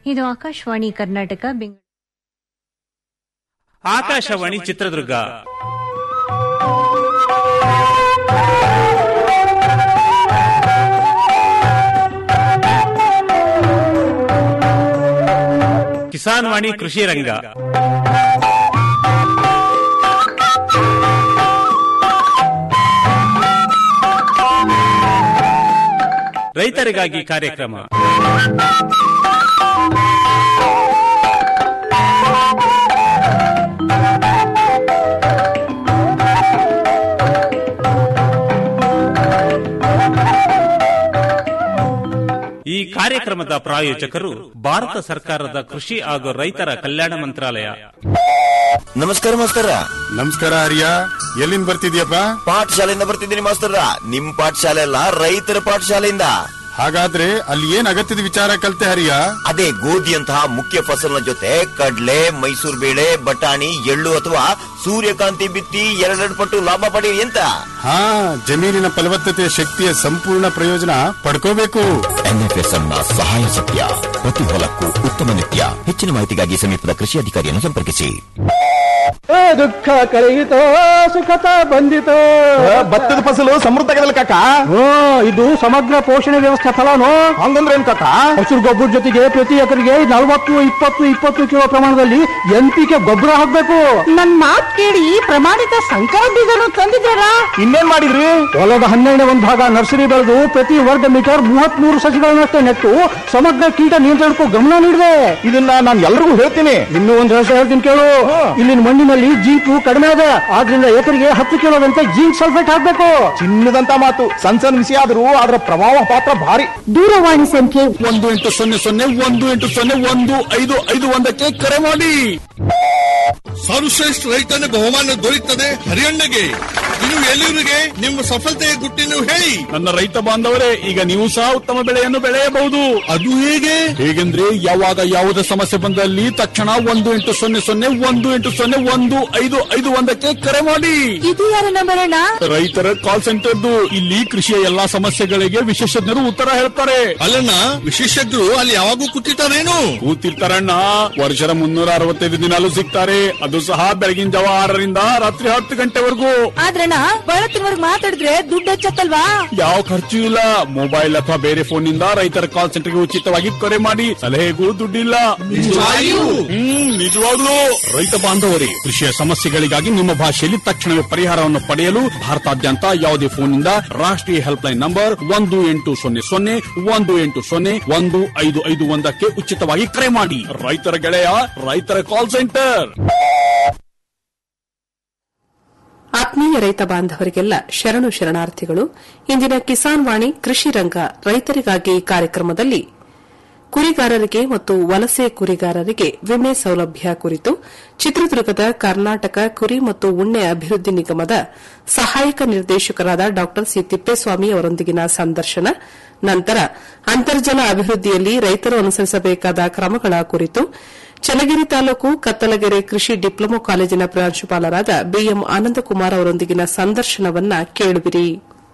ಇದು ಆಕಾಶವಾಣಿ ಕರ್ನಾಟಕ ಬೆಂಗಳೂರು ಆಕಾಶವಾಣಿ ಚಿತ್ರದುರ್ಗ ಕಿಸಾನ್ ವಾಣಿ ಕೃಷಿ ರಂಗ ರೈತರಿಗಾಗಿ ಕಾರ್ಯಕ್ರಮ ಈ ಕಾರ್ಯಕ್ರಮದ ಪ್ರಾಯೋಜಕರು ಭಾರತ ಸರ್ಕಾರದ ಕೃಷಿ ಹಾಗೂ ರೈತರ ಕಲ್ಯಾಣ ಮಂತ್ರಾಲಯ ನಮಸ್ಕಾರ ಮಾಸ್ತರ ನಮಸ್ಕಾರ ಹರಿಯ ಎಲ್ಲಿಂದ ಬರ್ತಿದ್ಯಪ್ಪ ಪಾಠಶಾಲೆಯಿಂದ ಬರ್ತಿದ್ದೀನಿ ಮಾಸ್ತರ ನಿಮ್ ಪಾಠಶಾಲೆ ಅಲ್ಲ ರೈತರ ಪಾಠಶಾಲೆಯಿಂದ ಹಾಗಾದ್ರೆ ಅಲ್ಲಿ ಏನ್ ಅಗತ್ಯದ ವಿಚಾರ ಕಲ್ತೆ ಹರಿಯ ಅದೇ ಗೋಧಿಯಂತಹ ಮುಖ್ಯ ಫಸಲಿನ ಜೊತೆ ಕಡ್ಲೆ ಮೈಸೂರು ಬೇಳೆ ಬಟಾಣಿ ಎಳ್ಳು ಅಥವಾ ಸೂರ್ಯಕಾಂತಿ ಬಿತ್ತಿ ಎರಡೆರಡು ಪಟ್ಟು ಲಾಭ ಪಡೆಯಿರಿ ಅಂತ ಹಾ ಜಮೀನಿನ ಫಲವತ್ತತೆಯ ಶಕ್ತಿಯ ಸಂಪೂರ್ಣ ಪ್ರಯೋಜನ ಪಡ್ಕೋಬೇಕು ಎನ್ಎಫ್ಎಸ್ಎಂ ನ ಸಹಾಯ ಸತ್ಯ ಪ್ರತಿ ಹೊಲಕ್ಕೂ ಉತ್ತಮ ನಿತ್ಯ ಹೆಚ್ಚಿನ ಮಾಹಿತಿಗಾಗಿ ಸಮೀಪದ ಕೃಷಿ ಅಧಿಕಾರಿಯನ್ನು ಸಂಪರ್ಕಿಸಿ ಏ ದುಃಖ ಕಳೆಯಿತೋ ಸುಖತ ಬಂದಿತೋ ಭತ್ತದ ಫಸಲು ಸಮೃದ್ಧಗದಲ್ಲ ಕಾಕ ಹ್ಞೂ ಇದು ಸಮಗ್ರ ಪೋಷಣೆ ವ್ಯವಸ್ಥೆ ಫಲನು ಹಂಗಂದ್ರೆ ಏನ್ ಕಾಕ ಹಸಿರು ಗೊಬ್ಬರ ಜೊತೆಗೆ ಪ್ರತಿ ಎಕರೆಗೆ ನಲವತ್ತು ಇಪ್ಪತ್ತು ಇಪ್ಪತ್ತು ಕಿಲೋ ಪ್ರಮಾಣದಲ್ಲಿ ಎನ್ ಪಿ ಕೆ ಗೊಬ್ಬರ ಹಾಕ್ಬೇಕು ನನ್ ಮಾತ್ ಕೇಳಿ ಪ್ರಮಾಣಿತ ಸಂಕರ ಬೀಜನು ತಂದಿದ್ದಾರಾ ಇನ್ನೇನ್ ಮಾಡಿದ್ರಿ ಹೊಲದ ಹನ್ನೆರಡನೇ ಒಂದು ಭಾಗ ನರ್ಸರಿ ಬೆಳೆದು ಪ್ರತಿ ವರ್ಗ ಮೀಟರ್ ಮೂವತ್ತ್ ಮೂರು ಸಸಿಗಳನ್ನಷ್ಟೇ ನೆಟ್ಟು ಸಮಗ್ರ ಕೀಟ ನಿಯಂತ್ರಣಕ್ಕೂ ಗಮನ ನೀಡಿದೆ ಇದನ್ನ ನಾನು ಎಲ್ರಿಗೂ ಹೇಳ್ತೀನಿ ಇನ್ನೂ ಒಂದು ರಹಸ್ಯ ಹೇಳ್ತೀನಿ ಕೇಳು ಇಲ್ಲಿನ ಮಣ್ಣಿನಲ್ಲಿ ಜಿಂಕು ಕಡಿಮೆ ಇದೆ ಆದ್ರಿಂದ ಎಕರೆಗೆ ಹತ್ತು ಕಿಲೋದಂತೆ ಜಿಂಕ್ ಸಲ್ಫೇಟ್ ಹಾಕ್ಬೇಕು ಚಿನ್ನದಂತ ಮಾತು ಸಣ್ಣ ಸಣ್ಣ ವಿಷಯ ಆದ್ರೂ ಅದರ ಪ್ರಭಾವ ಪಾತ್ರ ಭಾರಿ ದೂರವಾಣಿ ಸಂಖ್ಯೆ ಒಂದು ಎಂಟು ಸೊನ್ನೆ ಸೊನ್ನೆ ಒಂದು ಎಂಟು ಸೊನ್ನೆ ಒಂದು ಐದು ಐದು ಒಂದಕ್ಕೆ ಕರೆ ಮಾಡಿ ಸರ್ವಶ್ರೇಷ್ಠ ರೈತನ ಬಹುಮಾನ ದೊರೆಯುತ್ತದೆ ಹರಿಯಣ್ಣಗೆ ಇನ್ನು ಎಲ್ಲರಿಗೆ ನಿಮ್ಮ ಸಫಲತೆಯ ಗುಟ್ಟಿನ ಹೇಳಿ ನನ್ನ ರೈತ ಬಾಂಧವರೇ ಈಗ ನೀವು ಸಹ ಉತ್ತಮ ಬೆಳೆಯನ್ನು ಬೆಳೆಯಬಹುದು ಅದು ಹೇಗೆ ಹೇಗೆಂದ್ರೆ ಯಾವಾಗ ಯಾವುದೇ ಸಮಸ್ಯೆ ಬಂದಲ್ಲಿ ತಕ್ಷಣ ಒಂದು ಎಂಟು ಸೊನ್ನೆ ಸೊನ್ನೆ ಒಂದು ಎಂಟು ಸೊನ್ನೆ ಒಂದು ಐದು ಐದು ಒಂದಕ್ಕೆ ಕರೆ ಮಾಡಿ ಇದು ಯಾರ ನಂಬರ್ ಅಣ್ಣ ರೈತರ ಕಾಲ್ ಸೆಂಟರ್ದು ಇಲ್ಲಿ ಕೃಷಿಯ ಎಲ್ಲಾ ಸಮಸ್ಯೆಗಳಿಗೆ ವಿಶೇಷಜ್ಞರು ಉತ್ತರ ಹೇಳ್ತಾರೆ ಅಲ್ಲಣ್ಣ ವಿಶೇಷಜ್ಞರು ಅಲ್ಲಿ ಯಾವಾಗೂ ಕೂತಿರ್ತಾರೇನು ಕೂತಿರ್ತಾರಣ್ಣ ವರ್ಷದ ಮುನ್ನೂರ ಅರವತ್ತೈದು ದಿನಾಲು ಸಿಗ್ತಾರೆ ಅದು ಸಹ ಬೆಳಗಿನ ಜಾವ ಆರರಿಂದ ರಾತ್ರಿ ಹತ್ತು ಗಂಟೆವರೆಗೂ ಆದ್ರಣ್ಣ ಬಳತ್ತಿನವರ್ಗ್ ಮಾತಾಡಿದ್ರೆ ದುಡ್ಡು ಹೆಚ್ಚತ್ತಲ್ವಾ ಯಾವ ಖರ್ಚು ಇಲ್ಲ ಮೊಬೈಲ್ ಅಥವಾ ಬೇರೆ ಫೋನ್ ನಿಂದ ರೈತರ ಕಾಲ್ ಸೆಂಟರ್ಗೆ ಉಚಿತವಾಗಿ ಕರೆ ಮಾಡಿ ಸಲಹೆಗೂ ದುಡ್ಡಿಲ್ಲ ನಿಜವಾಗಿಯೂ? ಹ್ಮ್ ನಿಜವಾಗ್ಲೂ ರೈತ ಬಾಂಧವರೇ ಕೃಷಿಯ ಸಮಸ್ಯೆಗಳಿಗಾಗಿ ನಿಮ್ಮ ಭಾಷೆಯಲ್ಲಿ ತಕ್ಷಣವೇ ಪರಿಹಾರವನ್ನು ಪಡೆಯಲು ಭಾರತಾದ್ಯಂತ ಯಾವುದೇ ಫೋನ್ ನಿಂದ ರಾಷ್ಟ್ರೀಯ ಹೆಲ್ಪ್ ಲೈನ್ ನಂಬರ್ ಒಂದು ಎಂಟು ಸೊನ್ನೆ ಸೊನ್ನೆ ಒಂದು ಎಂಟು ಸೊನ್ನೆ ಒಂದು ಐದು ಐದು ಒಂದಕ್ಕೆ ಉಚಿತವಾಗಿ ಕರೆ ಮಾಡಿ ರೈತರ ಗೆಳೆಯ ರೈತರ ಕಾಲ್ ಸೆಂಟರ್ ಆತ್ಮೀಯ ರೈತ ಬಾಂಧವರಿಗೆಲ್ಲ ಶರಣು ಶರಣಾರ್ಥಿಗಳು ಇಂದಿನ ಕಿಸಾನ್ ವಾಣಿ ಕೃಷಿ ರಂಗ ರೈತರಿಗಾಗಿ ಕಾರ್ಯಕ್ರಮದಲ್ಲಿ ಕುರಿಗಾರರಿಗೆ ಮತ್ತು ವಲಸೆ ಕುರಿಗಾರರಿಗೆ ವಿಮೆ ಸೌಲಭ್ಯ ಕುರಿತು ಚಿತ್ರದುರ್ಗದ ಕರ್ನಾಟಕ ಕುರಿ ಮತ್ತು ಉಣ್ಣೆ ಅಭಿವೃದ್ಧಿ ನಿಗಮದ ಸಹಾಯಕ ನಿರ್ದೇಶಕರಾದ ಡಾ ಸಿ ತಿಪ್ಪೇಸ್ವಾಮಿ ಅವರೊಂದಿಗಿನ ಸಂದರ್ಶನ ನಂತರ ಅಂತರ್ಜಲ ಅಭಿವೃದ್ಧಿಯಲ್ಲಿ ರೈತರು ಅನುಸರಿಸಬೇಕಾದ ಕ್ರಮಗಳ ಕುರಿತು ಚನ್ನಗಿರಿ ತಾಲೂಕು ಕತ್ತಲಗೆರೆ ಕೃಷಿ ಡಿಪ್ಲೊಮೊ ಕಾಲೇಜಿನ ಪ್ರಾಂಶುಪಾಲರಾದ ಬಿಎಂ ಆನಂದಕುಮಾರ್ ಅವರೊಂದಿಗಿನ ಸಂದರ್ಶನವನ್ನ ಕೇಳುವಿರಿ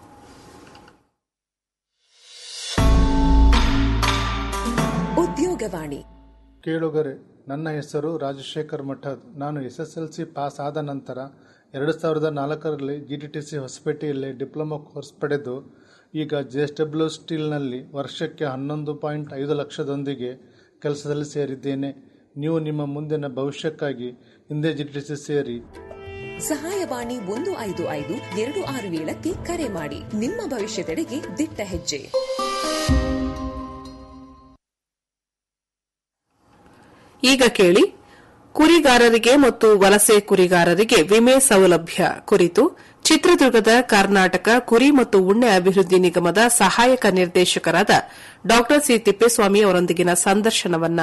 ಉದ್ಯೋಗವಾಣಿ ಕೇಳುಗರೆ ನನ್ನ ಹೆಸರು ರಾಜಶೇಖರ್ ಮಠದ್ ನಾನು S S L C pass ಆದ ನಂತರ ಎರಡು ಸಾವಿರದ ನಾಲ್ಕರಲ್ಲಿ ಜಿ ಟಿ ಟಿ ಸಿ ಹೊಸಪೇಟೆಯಲ್ಲಿ ಡಿಪ್ಲೊಮಾ ಕೋರ್ಸ್ ಪಡೆದು ಈಗ ಜೆ ಎಸ್ ಡಬ್ಲ್ಯೂ ಸ್ಟೀಲ್ನಲ್ಲಿ ವರ್ಷಕ್ಕೆ ಹನ್ನೊಂದು ಪಾಯಿಂಟ್ ಐದು ಲಕ್ಷದೊಂದಿಗೆ ಕೆಲಸದಲ್ಲಿ ಸೇರಿದ್ದೇನೆ ನೀವು ನಿಮ್ಮ ಮುಂದಿನ ಭವಿಷ್ಯಕ್ಕಾಗಿ ಹಿಂದೆ ಜಿ ಟಿ ಟಿ ಸಿ ಸೇರಿ ಸಹಾಯವಾಣಿ ಒಂದು ಐದು ಐದು ಎರಡು ಆರು ಏಳಕ್ಕೆ ಕರೆ ಮಾಡಿ ನಿಮ್ಮ ಭವಿಷ್ಯದೆಡೆಗೆ ದಿಟ್ಟ ಹೆಜ್ಜೆ ಈಗ ಕೇಳಿ ಕುರಿಗಾರರಿಗೆ ಮತ್ತು ವಲಸೆ ಕುರಿಗಾರರಿಗೆ ವಿಮೆ ಸೌಲಭ್ಯ ಕುರಿತು ಚಿತ್ರದುರ್ಗದ ಕರ್ನಾಟಕ ಕುರಿ ಮತ್ತು ಉಣ್ಣೆ ಅಭಿವೃದ್ಧಿ ನಿಗಮದ ಸಹಾಯಕ ನಿರ್ದೇಶಕರಾದ ಡಾ ಸಿ ತಿಪ್ಪೇಸ್ವಾಮಿ ಅವರೊಂದಿಗಿನ ಸಂದರ್ಶನವನ್ನ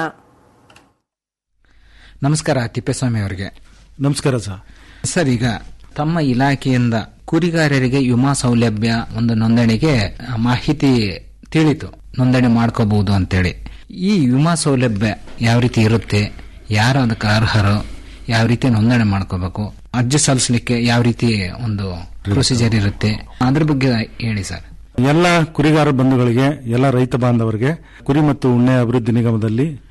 ನಮಸ್ಕಾರ ತಿಪ್ಪೇಸ್ವಾಮಿ ಅವರಿಗೆ ನಮಸ್ಕಾರ ಸರ್ ಸರ್ ಈಗ ತಮ್ಮ ಇಲಾಖೆಯಿಂದ ಕುರಿಗಾರರಿಗೆ ವಿಮಾ ಸೌಲಭ್ಯ ಒಂದು ನೋಂದಣಿಗೆ ಮಾಹಿತಿ ತಿಳಿತು ನೋಂದಣಿ ಮಾಡ್ಕೋಬಹುದು ಅಂತೇಳಿ ಈ ವಿಮಾ ಸೌಲಭ್ಯ ಯಾವ ರೀತಿ ಇರುತ್ತೆ ಯಾರು ಅದಕ್ಕೆ ಅರ್ಹರು ಯಾವ ರೀತಿ ನೋಂದಣಿ ಮಾಡ್ಕೋಬೇಕು ಅರ್ಜಿ ಸಲ್ಲಿಸಲಿಕ್ಕೆ ಯಾವ ರೀತಿ ಒಂದು ಪ್ರೊಸೀಜರ್ ಇರುತ್ತೆ ಅದ್ರ ಬಗ್ಗೆ ಹೇಳಿ ಸರ್ ಎಲ್ಲ ಕುರಿಗಾರ ಬಂಧುಗಳಿಗೆ ಎಲ್ಲ ರೈತ ಬಾಂಧವರಿಗೆ ಕುರಿ ಮತ್ತು ಉಣ್ಣೆ ಅಭಿವೃದ್ಧಿ ನಿಗಮದಲ್ಲಿ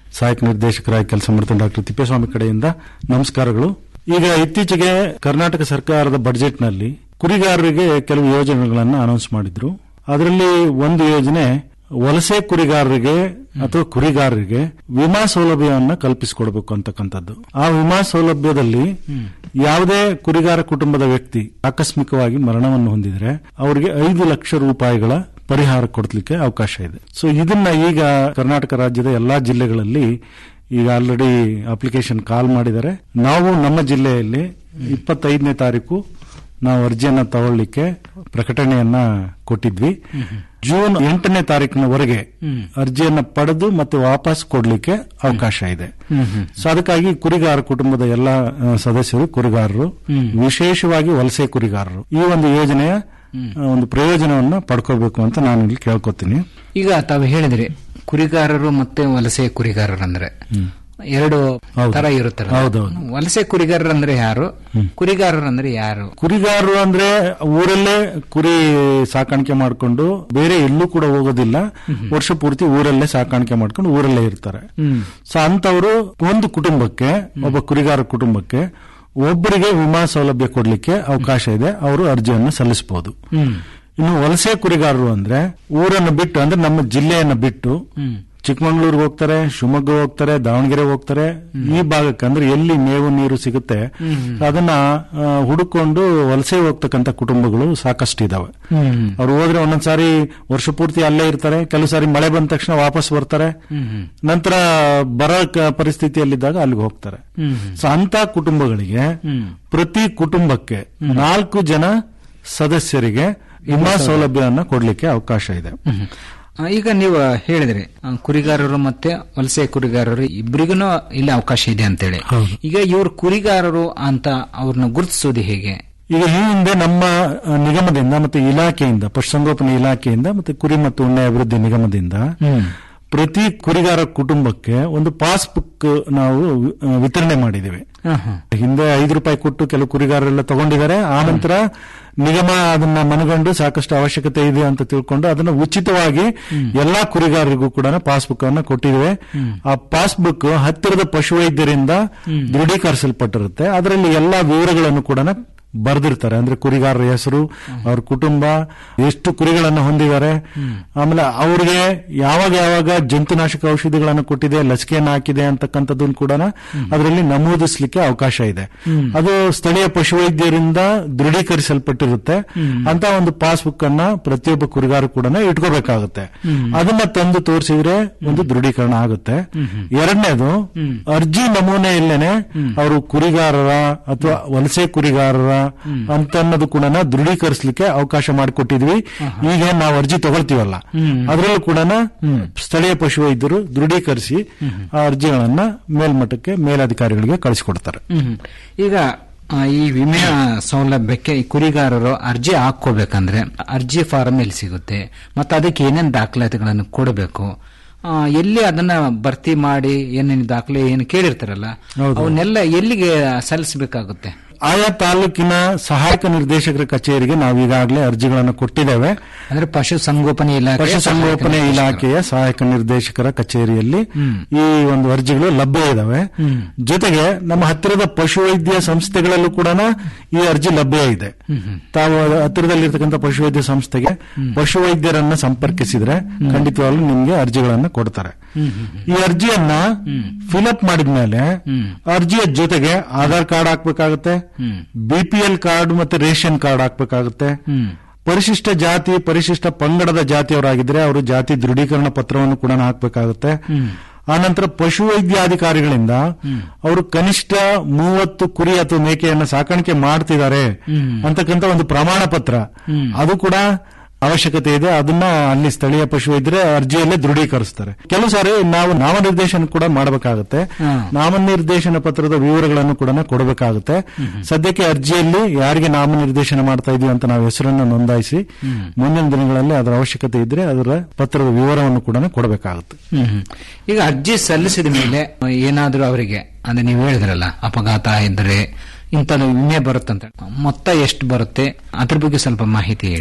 ಸಹಾಯಕ ನಿರ್ದೇಶಕರಾಗಿ ಕೆಲಸ ಮಾಡ್ತಾರೆ ಡಾಕ್ಟರ್ ತಿಪ್ಪೇಸ್ವಾಮಿ ಕಡೆಯಿಂದ ನಮಸ್ಕಾರಗಳು ಈಗ ಇತ್ತೀಚೆಗೆ ಕರ್ನಾಟಕ ಸರ್ಕಾರದ ಬಜೆಟ್ನಲ್ಲಿ ಕುರಿಗಾರರಿಗೆ ಕೆಲವು ಯೋಜನೆಗಳನ್ನು ಅನೌನ್ಸ್ ಮಾಡಿದ್ರು ಅದರಲ್ಲಿ ಒಂದು ಯೋಜನೆ ವಲಸೆ ಕುರಿಗಾರರಿಗೆ ಅಥವಾ ಕುರಿಗಾರರಿಗೆ ವಿಮಾ ಸೌಲಭ್ಯವನ್ನು ಕಲ್ಪಿಸಿಕೊಡ್ಬೇಕು ಅಂತಕ್ಕಂಥದ್ದು ಆ ವಿಮಾ ಸೌಲಭ್ಯದಲ್ಲಿ ಯಾವುದೇ ಕುರಿಗಾರ ಕುಟುಂಬದ ವ್ಯಕ್ತಿ ಆಕಸ್ಮಿಕವಾಗಿ ಮರಣವನ್ನು ಹೊಂದಿದ್ರೆ ಅವರಿಗೆ ಐದು ಲಕ್ಷ ರೂಪಾಯಿಗಳ ಪರಿಹಾರ ಕೊಡ್ಲಿಕ್ಕೆ ಅವಕಾಶ ಇದೆ ಸೊ ಇದನ್ನ ಈಗ ಕರ್ನಾಟಕ ರಾಜ್ಯದ ಎಲ್ಲಾ ಜಿಲ್ಲೆಗಳಲ್ಲಿ ಈಗ ಆಲ್ರೆಡಿ ಅಪ್ಲಿಕೇಶನ್ ಕಾಲ್ ಮಾಡಿದ್ದಾರೆ ನಾವು ನಮ್ಮ ಜಿಲ್ಲೆಯಲ್ಲಿ ಇಪ್ಪತ್ತೈದನೇ ತಾರೀಕು ನಾವು ಅರ್ಜಿಯನ್ನ ತಗೊಳ್ಳಿಕ್ಕೆ ಪ್ರಕಟಣೆಯನ್ನ ಕೊಟ್ಟಿದ್ವಿ ಜೂನ್ ಎಂಟನೇ ತಾರೀಕಿನವರೆಗೆ ಅರ್ಜಿಯನ್ನ ಪಡೆದು ಮತ್ತೆ ವಾಪಸ್ ಕೊಡ್ಲಿಕ್ಕೆ ಅವಕಾಶ ಇದೆ ಸೊ ಅದಕ್ಕಾಗಿ ಕುರಿಗಾರ ಕುಟುಂಬದ ಎಲ್ಲ ಆ, ಸದಸ್ಯರು ಕುರಿಗಾರರು ವಿಶೇಷವಾಗಿ ವಲಸೆ ಕುರಿಗಾರರು ಈ ಒಂದು ಯೋಜನೆಯ ಆ, ಒಂದು ಪ್ರಯೋಜನವನ್ನ ಪಡ್ಕೋಬೇಕು ಅಂತ ನಾನು ಇಲ್ಲಿ ಕೇಳ್ಕೊತೀನಿ ಈಗ ತಾವು ಹೇಳಿದ್ರಿ ಕುರಿಗಾರರು ಮತ್ತೆ ವಲಸೆ ಕುರಿಗಾರರು ಅಂದ್ರೆ ಎರಡು ತರ ಇರುತ್ತಾರೆ ಹೌದೌದು. ವಲಸೆ ಕುರಿಗಾರರು ಅಂದ್ರೆ ಯಾರು ಕುರಿಗಾರರು ಅಂದ್ರೆ ಯಾರು ಕುರಿಗಾರರು ಅಂದ್ರೆ ಊರಲ್ಲೇ ಕುರಿ ಸಾಕಾಣಿಕೆ ಮಾಡ್ಕೊಂಡು ಬೇರೆ ಎಲ್ಲೂ ಕೂಡ ಹೋಗೋದಿಲ್ಲ ವರ್ಷ ಪೂರ್ತಿ ಊರಲ್ಲೇ ಸಾಕಾಣಿಕೆ ಮಾಡ್ಕೊಂಡು ಊರಲ್ಲೇ ಇರ್ತಾರೆ ಸೊ ಅಂತವರು ಒಂದು ಕುಟುಂಬಕ್ಕೆ ಒಬ್ಬ ಕುರಿಗಾರ ಕುಟುಂಬಕ್ಕೆ ಒಬ್ಬರಿಗೆ ವಿಮಾ ಸೌಲಭ್ಯ ಕೊಡ್ಲಿಕ್ಕೆ ಅವಕಾಶ ಇದೆ ಅವರು ಅರ್ಜಿಯನ್ನು ಸಲ್ಲಿಸಬಹುದು ಇನ್ನು ವಲಸೆ ಕುರಿಗಾರರು ಅಂದ್ರೆ ಊರನ್ನು ಬಿಟ್ಟು ಅಂದ್ರೆ ನಮ್ಮ ಜಿಲ್ಲೆಯನ್ನ ಬಿಟ್ಟು ಚಿಕ್ಕಮಂಗ್ಳೂರ್ಗೆ ಹೋಗ್ತಾರೆ ಶಿವಮೊಗ್ಗ ಹೋಗ್ತಾರೆ ದಾವಣಗೆರೆ ಹೋಗ್ತಾರೆ ಈ ಭಾಗಕ್ಕೆ ಅಂದ್ರೆ ಎಲ್ಲಿ ಮೇವು ನೀರು ಸಿಗುತ್ತೆ ಅದನ್ನ ಆ, ಹುಡುಕೊಂಡು ವಲಸೆ ಹೋಗ್ತಕ್ಕಂತ ಕುಟುಂಬಗಳು ಸಾಕಷ್ಟು ಇದಾವೆ ಅವ್ರು ಹೋದ್ರೆ ಒಂದೊಂದ್ಸಾರಿ ವರ್ಷ ಪೂರ್ತಿ ಅಲ್ಲೇ ಇರ್ತಾರೆ ಕೆಲವು ಸಾರಿ ಮಳೆ ಬಂದ ತಕ್ಷಣ ವಾಪಸ್ ಬರ್ತಾರೆ ನಂತರ ಬರ ಕ- ಪರಿಸ್ಥಿತಿಯಲ್ಲಿದ್ದಾಗ ಅಲ್ಲಿಗೆ ಹೋಗ್ತಾರೆ ಸೊ ಅಂತ ಕುಟುಂಬಗಳಿಗೆ ಪ್ರತಿ ಕುಟುಂಬಕ್ಕೆ ನಾಲ್ಕು ಜನ ಸದಸ್ಯರಿಗೆ ವಿಮಾ ಸೌಲಭ್ಯವನ್ನು ಕೊಡ್ಲಿಕ್ಕೆ ಅವಕಾಶ ಇದೆ ಆ, ಈಗ ನೀವು ಹೇಳಿದ್ರಿ ಆ, ಕುರಿಗಾರರು ಮತ್ತೆ ವಲಸೆ ಕುರಿಗಾರರು ಇಬ್ಬರಿಗೂ ಇಲ್ಲಿ ಅವಕಾಶ ಇದೆ ಅಂತೇಳಿ ಈಗ ಇವರು ಕುರಿಗಾರರು ಅಂತ ಅವ್ರನ್ನ ಗುರುತಿಸೋದು ಹೇಗೆ ಈಗ ಈ ಹಿಂದೆ ನಮ್ಮ ಆ, ನಿಗಮದಿಂದ ಮತ್ತೆ ಇಲಾಖೆಯಿಂದ ಪಶುಸಂಗೋಪನೆ ಇಲಾಖೆಯಿಂದ ಮತ್ತೆ ಕುರಿ ಮತ್ತು ಉಣ್ಣೆ ಅಭಿವೃದ್ಧಿ ನಿಗಮದಿಂದ ಪ್ರತಿ ಕುರಿಗಾರ ಕುಟುಂಬಕ್ಕೆ ಒಂದು ಪಾಸ್ಬುಕ್ ನಾವು ಆ, ವಿತರಣೆ ಮಾಡಿದ್ದೇವೆ ಹಿಂದೆ ಐದು ರೂಪಾಯಿ ಕೊಟ್ಟು ಕೆಲವು ಕುರಿಗಾರರೆಲ್ಲ ತಗೊಂಡಿದ್ದಾರೆ ಆ ನಂತರ ನಿಗಮ ಅದನ್ನ ಮನಗಂಡು ಸಾಕಷ್ಟು ಅವಶ್ಯಕತೆ ಇದೆ ಅಂತ ತಿಳ್ಕೊಂಡು ಅದನ್ನ ಉಚಿತವಾಗಿ ಎಲ್ಲಾ ಕುರಿಗಾರರಿಗೂ ಕೂಡ ಪಾಸ್ಬುಕ್ ಅನ್ನ ಕೊಟ್ಟಿದ್ದೇವೆ ಆ ಪಾಸ್ಬುಕ್ ಹತ್ತಿರದ ಪಶುವೈದ್ಯರಿಂದ ದೃಢೀಕರಿಸಲ್ಪಟ್ಟಿರುತ್ತೆ ಅದರಲ್ಲಿ ಎಲ್ಲಾ ವಿವರಗಳನ್ನು ಕೂಡ ಬರೆದಿರ್ತಾರೆ ಅಂದ್ರೆ ಕುರಿಗಾರರ ಹೆಸರು ಅವ್ರ ಕುಟುಂಬ ಎಷ್ಟು ಕುರಿಗಳನ್ನು ಹೊಂದಿದ್ದಾರೆ ಆಮೇಲೆ ಅವ್ರಿಗೆ ಯಾವಾಗ ಯಾವಾಗ ಜಂತುನಾಶಕ ಔಷಧಿಗಳನ್ನು ಕೊಟ್ಟಿದೆ ಲಸಿಕೆಯನ್ನು ಹಾಕಿದೆ ಅಂತಕ್ಕಂಥದ್ದನ್ನು ಕೂಡ ಅದರಲ್ಲಿ ನಮೂದಿಸಲಿಕ್ಕೆ ಅವಕಾಶ ಇದೆ ಅದು ಸ್ಥಳೀಯ ಪಶುವೈದ್ಯರಿಂದ ದೃಢೀಕರಿಸಲ್ಪಟ್ಟಿರುತ್ತೆ ಅಂತ ಒಂದು ಪಾಸ್ಬುಕ್ ಅನ್ನ ಪ್ರತಿಯೊಬ್ಬ ಕುರಿಗಾರ ಕೂಡ ಇಟ್ಕೋಬೇಕಾಗುತ್ತೆ ಅದನ್ನ ತಂದು ತೋರಿಸಿದ್ರೆ ಒಂದು ದೃಢೀಕರಣ ಆಗುತ್ತೆ ಎರಡನೇದು ಅರ್ಜಿ ನಮೂನೆಯಲ್ಲೇನೆ ಅವರು ಕುರಿಗಾರರ ಅಥವಾ ವಲಸೆ ಕುರಿಗಾರರ ಅಂತ ಅನ್ನೋದು ಕೂಡ ದೃಢೀಕರಿಸಲಿಕ್ಕೆ ಅವಕಾಶ ಮಾಡಿಕೊಟ್ಟಿದ್ವಿ ಈಗ ನಾವು ಅರ್ಜಿ ತಗೊಳ್ತೀವಲ್ಲ ಅದರಲ್ಲೂ ಕೂಡ ಸ್ಥಳೀಯ ಪಶುವೈದ್ಯರು ದೃಢೀಕರಿಸಿ ಆ ಅರ್ಜಿಗಳನ್ನ ಮೇಲ್ಮಟ್ಟಕ್ಕೆ ಮೇಲಧಿಕಾರಿಗಳಿಗೆ ಕಳಿಸಿಕೊಡ್ತಾರೆ ಹ್ಮ್. ಈಗ ಆ, ಈ ವಿಮೆಯ ಸೌಲಭ್ಯಕ್ಕೆ ಈ ಕುರಿಗಾರರು ಅರ್ಜಿ ಹಾಕೋಬೇಕಂದ್ರೆ ಅರ್ಜಿ ಫಾರಂ ಎಲ್ಲಿ ಸಿಗುತ್ತೆ ಮತ್ತೆ ಅದಕ್ಕೆ ಏನೇನು ದಾಖಲಾತಿಗಳನ್ನು ಕೊಡಬೇಕು ಆ, ಎಲ್ಲಿ ಅದನ್ನ ಭರ್ತಿ ಮಾಡಿ ಏನೇನು ದಾಖಲೆ ಏನು ಕೇಳಿರ್ತಾರಲ್ಲ ಅವನ್ನೆಲ್ಲ ಎಲ್ಲಿಗೆ ಸಲ್ಲಿಸಬೇಕಾಗುತ್ತೆ ಆಯಾ ತಾಲೂಕಿನ ಸಹಾಯಕ ನಿರ್ದೇಶಕರ ಕಚೇರಿಗೆ ನಾವು ಈಗಾಗಲೇ ಅರ್ಜಿಗಳನ್ನು ಕೊಟ್ಟಿದ್ದೇವೆ ಅಂದ್ರೆ ಪಶು ಸಂಗೋಪನೆ ಇಲಾಖೆ ಪಶುಸಂಗೋಪನೆ ಇಲಾಖೆಯ ಸಹಾಯಕ ನಿರ್ದೇಶಕರ ಕಚೇರಿಯಲ್ಲಿ ಈ ಒಂದು ಅರ್ಜಿಗಳು ಲಭ್ಯ ಇದಾವೆ ಜೊತೆಗೆ ನಮ್ಮ ಹತ್ತಿರದ ಪಶುವೈದ್ಯ ಸಂಸ್ಥೆಗಳಲ್ಲೂ ಕೂಡ ಈ ಅರ್ಜಿ ಲಭ್ಯ ಇದೆ ತಾವು ಹತ್ತಿರದಲ್ಲಿರ್ತಕ್ಕಂಥ ಪಶುವೈದ್ಯ ಸಂಸ್ಥೆಗೆ ಪಶುವೈದ್ಯರನ್ನ ಸಂಪರ್ಕಿಸಿದ್ರೆ ಖಂಡಿತವಾಗ್ಲೂ ನಿಮ್ಗೆ ಅರ್ಜಿಗಳನ್ನ ಕೊಡ್ತಾರೆ ಈ ಅರ್ಜಿಯನ್ನ ಫಿಲಪ್ ಮಾಡಿದ್ಮೇಲೆ ಅರ್ಜಿಯ ಜೊತೆಗೆ ಆಧಾರ್ ಕಾರ್ಡ್ ಹಾಕ್ಬೇಕಾಗುತ್ತೆ ಬಿಪಿಎಲ್ ಕಾರ್ಡ್ ಮತ್ತೆ ರೇಷನ್ ಕಾರ್ಡ್ ಹಾಕ್ಬೇಕಾಗುತ್ತೆ ಪರಿಶಿಷ್ಟ ಜಾತಿ ಪರಿಶಿಷ್ಟ ಪಂಗಡದ ಜಾತಿಯವರಾಗಿದ್ರೆ ಅವರು ಜಾತಿ ದೃಢೀಕರಣ ಪತ್ರವನ್ನು ಕೂಡ ಹಾಕಬೇಕಾಗುತ್ತೆ ಆನಂತರ ಪಶುವೈದ್ಯಾಧಿಕಾರಿಗಳಿಂದ ಅವರು ಕನಿಷ್ಠ ಮೂವತ್ತು ಕುರಿ ಅಥವಾ ಮೇಕೆಯನ್ನ ಸಾಕಾಣಿಕೆ ಮಾಡ್ತಿದ್ದಾರೆ ಅಂತಕ್ಕಂಥ ಒಂದು ಪ್ರಮಾಣ ಪತ್ರ ಅದು ಕೂಡ ಅವಶ್ಯಕತೆ ಇದೆ ಅದನ್ನ ಅಲ್ಲಿ ಸ್ಥಳೀಯ ಪಶುವೈದ್ಯರೇ ಅರ್ಜಿಯಲ್ಲೇ ದೃಢೀಕರಿಸ್ತಾರೆ ಕೆಲವು ಸಾರಿ ನಾವು ನಾಮನಿರ್ದೇಶನ ಕೂಡ ಮಾಡಬೇಕಾಗುತ್ತೆ ನಾಮನಿರ್ದೇಶನ ಪತ್ರದ ವಿವರಗಳನ್ನು ಕೂಡ ಕೊಡಬೇಕಾಗುತ್ತೆ ಸದ್ಯಕ್ಕೆ ಅರ್ಜಿಯಲ್ಲಿ ಯಾರಿಗೆ ನಾಮನಿರ್ದೇಶನ ಮಾಡ್ತಾ ಇದೀವಿ ಅಂತ ನಾವು ಹೆಸರನ್ನು ನೋಂದಾಯಿಸಿ ಮುಂದಿನ ದಿನಗಳಲ್ಲಿ ಅದರ ಅವಶ್ಯಕತೆ ಇದ್ರೆ ಅದರ ಪತ್ರದ ವಿವರವನ್ನು ಕೂಡ ಕೊಡಬೇಕಾಗುತ್ತೆ ಹ್ಮ್ ಹ್ಮ್. ಈಗ ಅರ್ಜಿ ಸಲ್ಲಿಸಿದ ಮೇಲೆ ಏನಾದ್ರೂ ಅವರಿಗೆ ಅಂದ್ರೆ ನೀವು ಹೇಳಿದ್ರಲ್ಲ ಅಪಘಾತ ಇದ್ರೆ ಇಂಥದ್ದು ವಿಮೆ ಬರುತ್ತಂತ ಮೊತ್ತ ಎಷ್ಟು ಬರುತ್ತೆ ಅದ್ರ ಬಗ್ಗೆ ಸ್ವಲ್ಪ ಮಾಹಿತಿ ಹೇಳಿ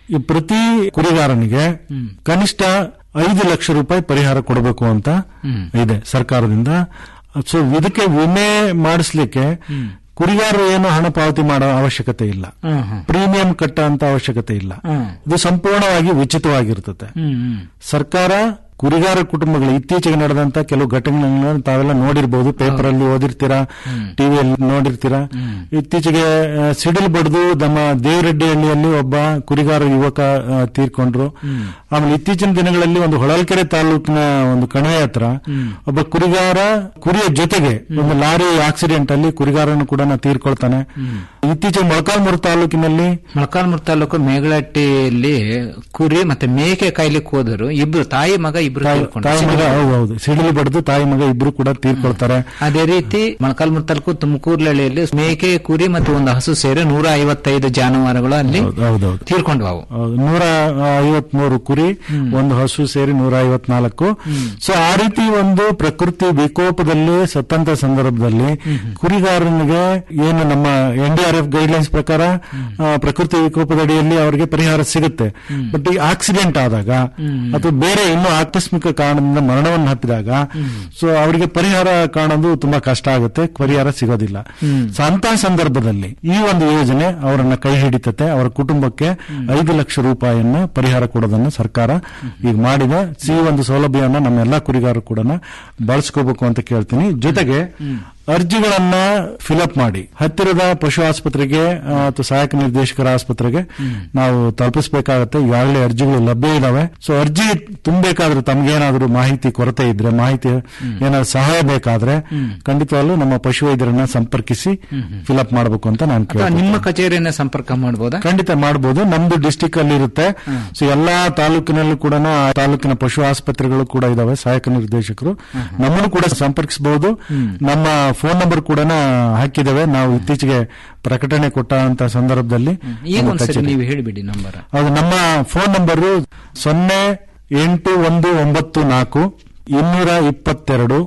ಈ ಪ್ರತಿ ಕುರಿಗಾರನಿಗೆ ಕನಿಷ್ಠ ಐದು ಲಕ್ಷ ರೂಪಾಯಿ ಪರಿಹಾರ ಕೊಡಬೇಕು ಅಂತ ಇದೆ ಸರ್ಕಾರದಿಂದ ಸೊ ಇದಕ್ಕೆ ವಿಮೆ ಮಾಡಿಸ್ಲಿಕ್ಕೆ ಕುರಿಗಾರರು ಏನು ಹಣ ಪಾವತಿ ಮಾಡೋ ಅವಶ್ಯಕತೆ ಇಲ್ಲ ಪ್ರೀಮಿಯಂ ಕಟ್ಟ ಅಂತ ಅವಶ್ಯಕತೆ ಇಲ್ಲ ಇದು ಸಂಪೂರ್ಣವಾಗಿ ಉಚಿತವಾಗಿರ್ತದೆ ಸರ್ಕಾರ ಕುರಿಗಾರ ಕುಟುಂಬಗಳು ಇತ್ತೀಚೆಗೆ ನಡೆದಂತ ಕೆಲವು ಘಟನೆಗಳನ್ನ ತಾವೆಲ್ಲ ನೋಡಿರ್ಬೋದು ಪೇಪರ್ ಅಲ್ಲಿ ಓದಿರ್ತೀರಾ ಟಿವಿಯಲ್ಲಿ ನೋಡಿರ್ತೀರಾ ಇತ್ತೀಚೆಗೆ ಆ, ಸಿಡಿಲು ಬಡ್ದು ನಮ್ಮ ದೇವರೆಡ್ಡಿಹಳ್ಳಿಯಲ್ಲಿ ಒಬ್ಬ ಕುರಿಗಾರ ಯುವಕ ಆ, ತೀರ್ಕೊಂಡ್ರು ಆಮೇಲೆ ಇತ್ತೀಚಿನ ದಿನಗಳಲ್ಲಿ ಒಂದು ಹೊಳಲ್ಕೆರೆ ತಾಲೂಕಿನ ಒಂದು ಕಣಿವೆ ಹತ್ರ ಒಬ್ಬ ಕುರಿಗಾರ ಕುರಿಯ ಜೊತೆಗೆ ಒಂದು ಲಾರಿ ಆಕ್ಸಿಡೆಂಟ್ ಅಲ್ಲಿ ಕುರಿಗಾರನು ಕೂಡ ತೀರ್ಕೊಳ್ತಾನೆ ಇತ್ತೀಚೆಗೆ ಮೊಳಕಾಲ್ಮೂರು ತಾಲೂಕಿನಲ್ಲಿ ಮೊಳಕಾಲ್ಮೂರು ತಾಲೂಕು ಮೇಗಳಟ್ಟಿಯಲ್ಲಿ ಕುರಿ ಮತ್ತೆ ಮೇಕೆ ಕಾಯ್ಲಿಕ್ಕೆ ಹೋದರು ಇಬ್ರು ತಾಯಿ ಮಗ ಇಬ್ರು ತೀರ್ಕೊಂಡ್ರು. ತಾಯಿ ಮಗ ಹೌದು ಹೌದು ಸಿಡಿಲು ಬಡ್ದು ತಾಯಿ ಮಗ ಇಬ್ರು ಕೂಡ ತೀರ್ಕೊಳ್ತಾರೆ ಅದೇ ರೀತಿ ಮೊಳಕಾಲ್ಮೂರು ತಾಲೂಕು ತುಮಕೂರ್ಲಹಳ್ಳಿಯಲ್ಲಿ ಮೇಕೆ ಕುರಿ ಮತ್ತು ಒಂದು ಹಸು ಸೇರಿ ನೂರ ಐವತ್ತೈದು ಜಾನುವಾರುಗಳು ಅಲ್ಲಿ ಹೌದೌದು ತೀರ್ಕೊಂಡ್ವು ಅವು ಹೌದು ನೂರ ಐವತ್ಮೂರು ಕುರಿ ಒಂದು ಹಸು ಸೇರಿ ನೂರ ಐವತ್ನಾಲ್ಕು ಸೊ ಆ ರೀತಿ ಒಂದು ಪ್ರಕೃತಿ ವಿಕೋಪದಲ್ಲಿ ಸತ್ತಂತ ಸಂದರ್ಭದಲ್ಲಿ ಕುರಿಗಾರನಿಗೆ ಏನು ನಮ್ಮ N D R F guidelines ಪ್ರಕಾರ ಆ, ಪ್ರಕೃತಿ ವಿಕೋಪದಡಿಯಲ್ಲಿ ಅವರಿಗೆ ಪರಿಹಾರ ಸಿಗುತ್ತೆ ಬಟ್ ಈ ಆಕ್ಸಿಡೆಂಟ್ ಆದಾಗ ಅಥವಾ ಬೇರೆ ಇನ್ನೂ ಆಕಸ್ಮಿಕ ಕಾರಣದಿಂದ ಮರಣವನ್ನು ಹಪ್ಪಿದಾಗ ಸೊ ಅವರಿಗೆ ಪರಿಹಾರ ಕಾಣೋದು ತುಂಬಾ ಕಷ್ಟ ಆಗುತ್ತೆ ಪರಿಹಾರ ಸಿಗೋದಿಲ್ಲ ಸೊ ಅಂತಹ ಸಂದರ್ಭದಲ್ಲಿ ಈ ಒಂದು ಯೋಜನೆ ಅವರನ್ನ ಕೈ ಹಿಡಿತತೆ ಅವರ ಕುಟುಂಬಕ್ಕೆ ಐದು ಲಕ್ಷ ರೂಪಾಯಿಯನ್ನ ಪರಿಹಾರ ಕೊಡೋದನ್ನ ಸರ್ಕಾರ ಈಗ ಮಾಡಿದೆ ಈ ಒಂದು ಸೌಲಭ್ಯವನ್ನ ನಮ್ಮ ಎಲ್ಲಾ ಕುರಿಗಾರರು ಕೂಡ ಬಳಸ್ಕೋಬೇಕು ಅಂತ ಕೇಳ್ತೀನಿ ಜೊತೆಗೆ ಅರ್ಜಿಗಳನ್ನ ಫಿಲಪ್ ಮಾಡಿ ಹತ್ತಿರದ ಪಶು ಆಸ್ಪತ್ರೆಗೆ ಆ, ಅಥವಾ ಸಹಾಯಕ ನಿರ್ದೇಶಕರ ಆಸ್ಪತ್ರೆಗೆ ನಾವು ತಲುಪಿಸಬೇಕಾಗತ್ತೆ ಈಗಾಗಲೇ ಅರ್ಜಿಗಳು ಲಭ್ಯ ಇದಾವೆ ಸೊ ಅರ್ಜಿ ತುಂಬಬೇಕಾದ್ರೆ ತಮ್ಗೇನಾದ್ರೂ ಮಾಹಿತಿ ಕೊರತೆ ಇದ್ರೆ ಮಾಹಿತಿ ಏನಾದ್ರು ಸಹಾಯ ಬೇಕಾದ್ರೆ ಖಂಡಿತವಾಗ್ಲೂ ನಮ್ಮ ಪಶು ವೈದ್ಯರನ್ನ ಸಂಪರ್ಕಿಸಿ ಫಿಲಪ್ ಮಾಡಬೇಕು ಅಂತ ನಾನು ಅಥವಾ ಕೇಳ್ತೀನಿ ನಿಮ್ಮ ಕಚೇರಿಯನ್ನ ಸಂಪರ್ಕ ಮಾಡಬಹುದಾ ಖಂಡಿತ ಮಾಡಬಹುದು ನಮ್ದು ಡಿಸ್ಟಿಕ್ ಅಲ್ಲಿ ಇರುತ್ತೆ ಸೊ ಎಲ್ಲಾ ತಾಲೂಕಿನಲ್ಲೂ ಕೂಡ ಆ ತಾಲೂಕಿನ ಪಶು ಆಸ್ಪತ್ರೆಗಳು ಕೂಡ ಇದಾವೆ ಸಹಾಯಕ ನಿರ್ದೇಶಕರು ನಮ್ಮನ್ನು ಕೂಡ ಸಂಪರ್ಕಿಸಬಹುದು ನಮ್ಮ ಫೋನ್ ನಂಬರ್ ಕೂಡ ಹಾಕಿದ್ದೇವೆ ನಾವು ಇತ್ತೀಚೆಗೆ ಪ್ರಕಟಣೆ ಕೊಟ್ಟಂತ ಸಂದರ್ಭದಲ್ಲಿ ಈಗ ನಮ್ಮ ಒಂದ್ಸರಿ ಕಚೇರಿ- ನೀವು ಹೇಳಿಬಿಡಿ ನಂಬರ್ ಹೌದು ನಮ್ಮ ಫೋನ್ ನಂಬರು ಸೊನ್ನೆ ಎಂಟು ಒಂದು ಒಂಬತ್ತು ನಾಲ್ಕು ಇನ್ನೂರ ಇಪ್ಪತ್ತೆರಡು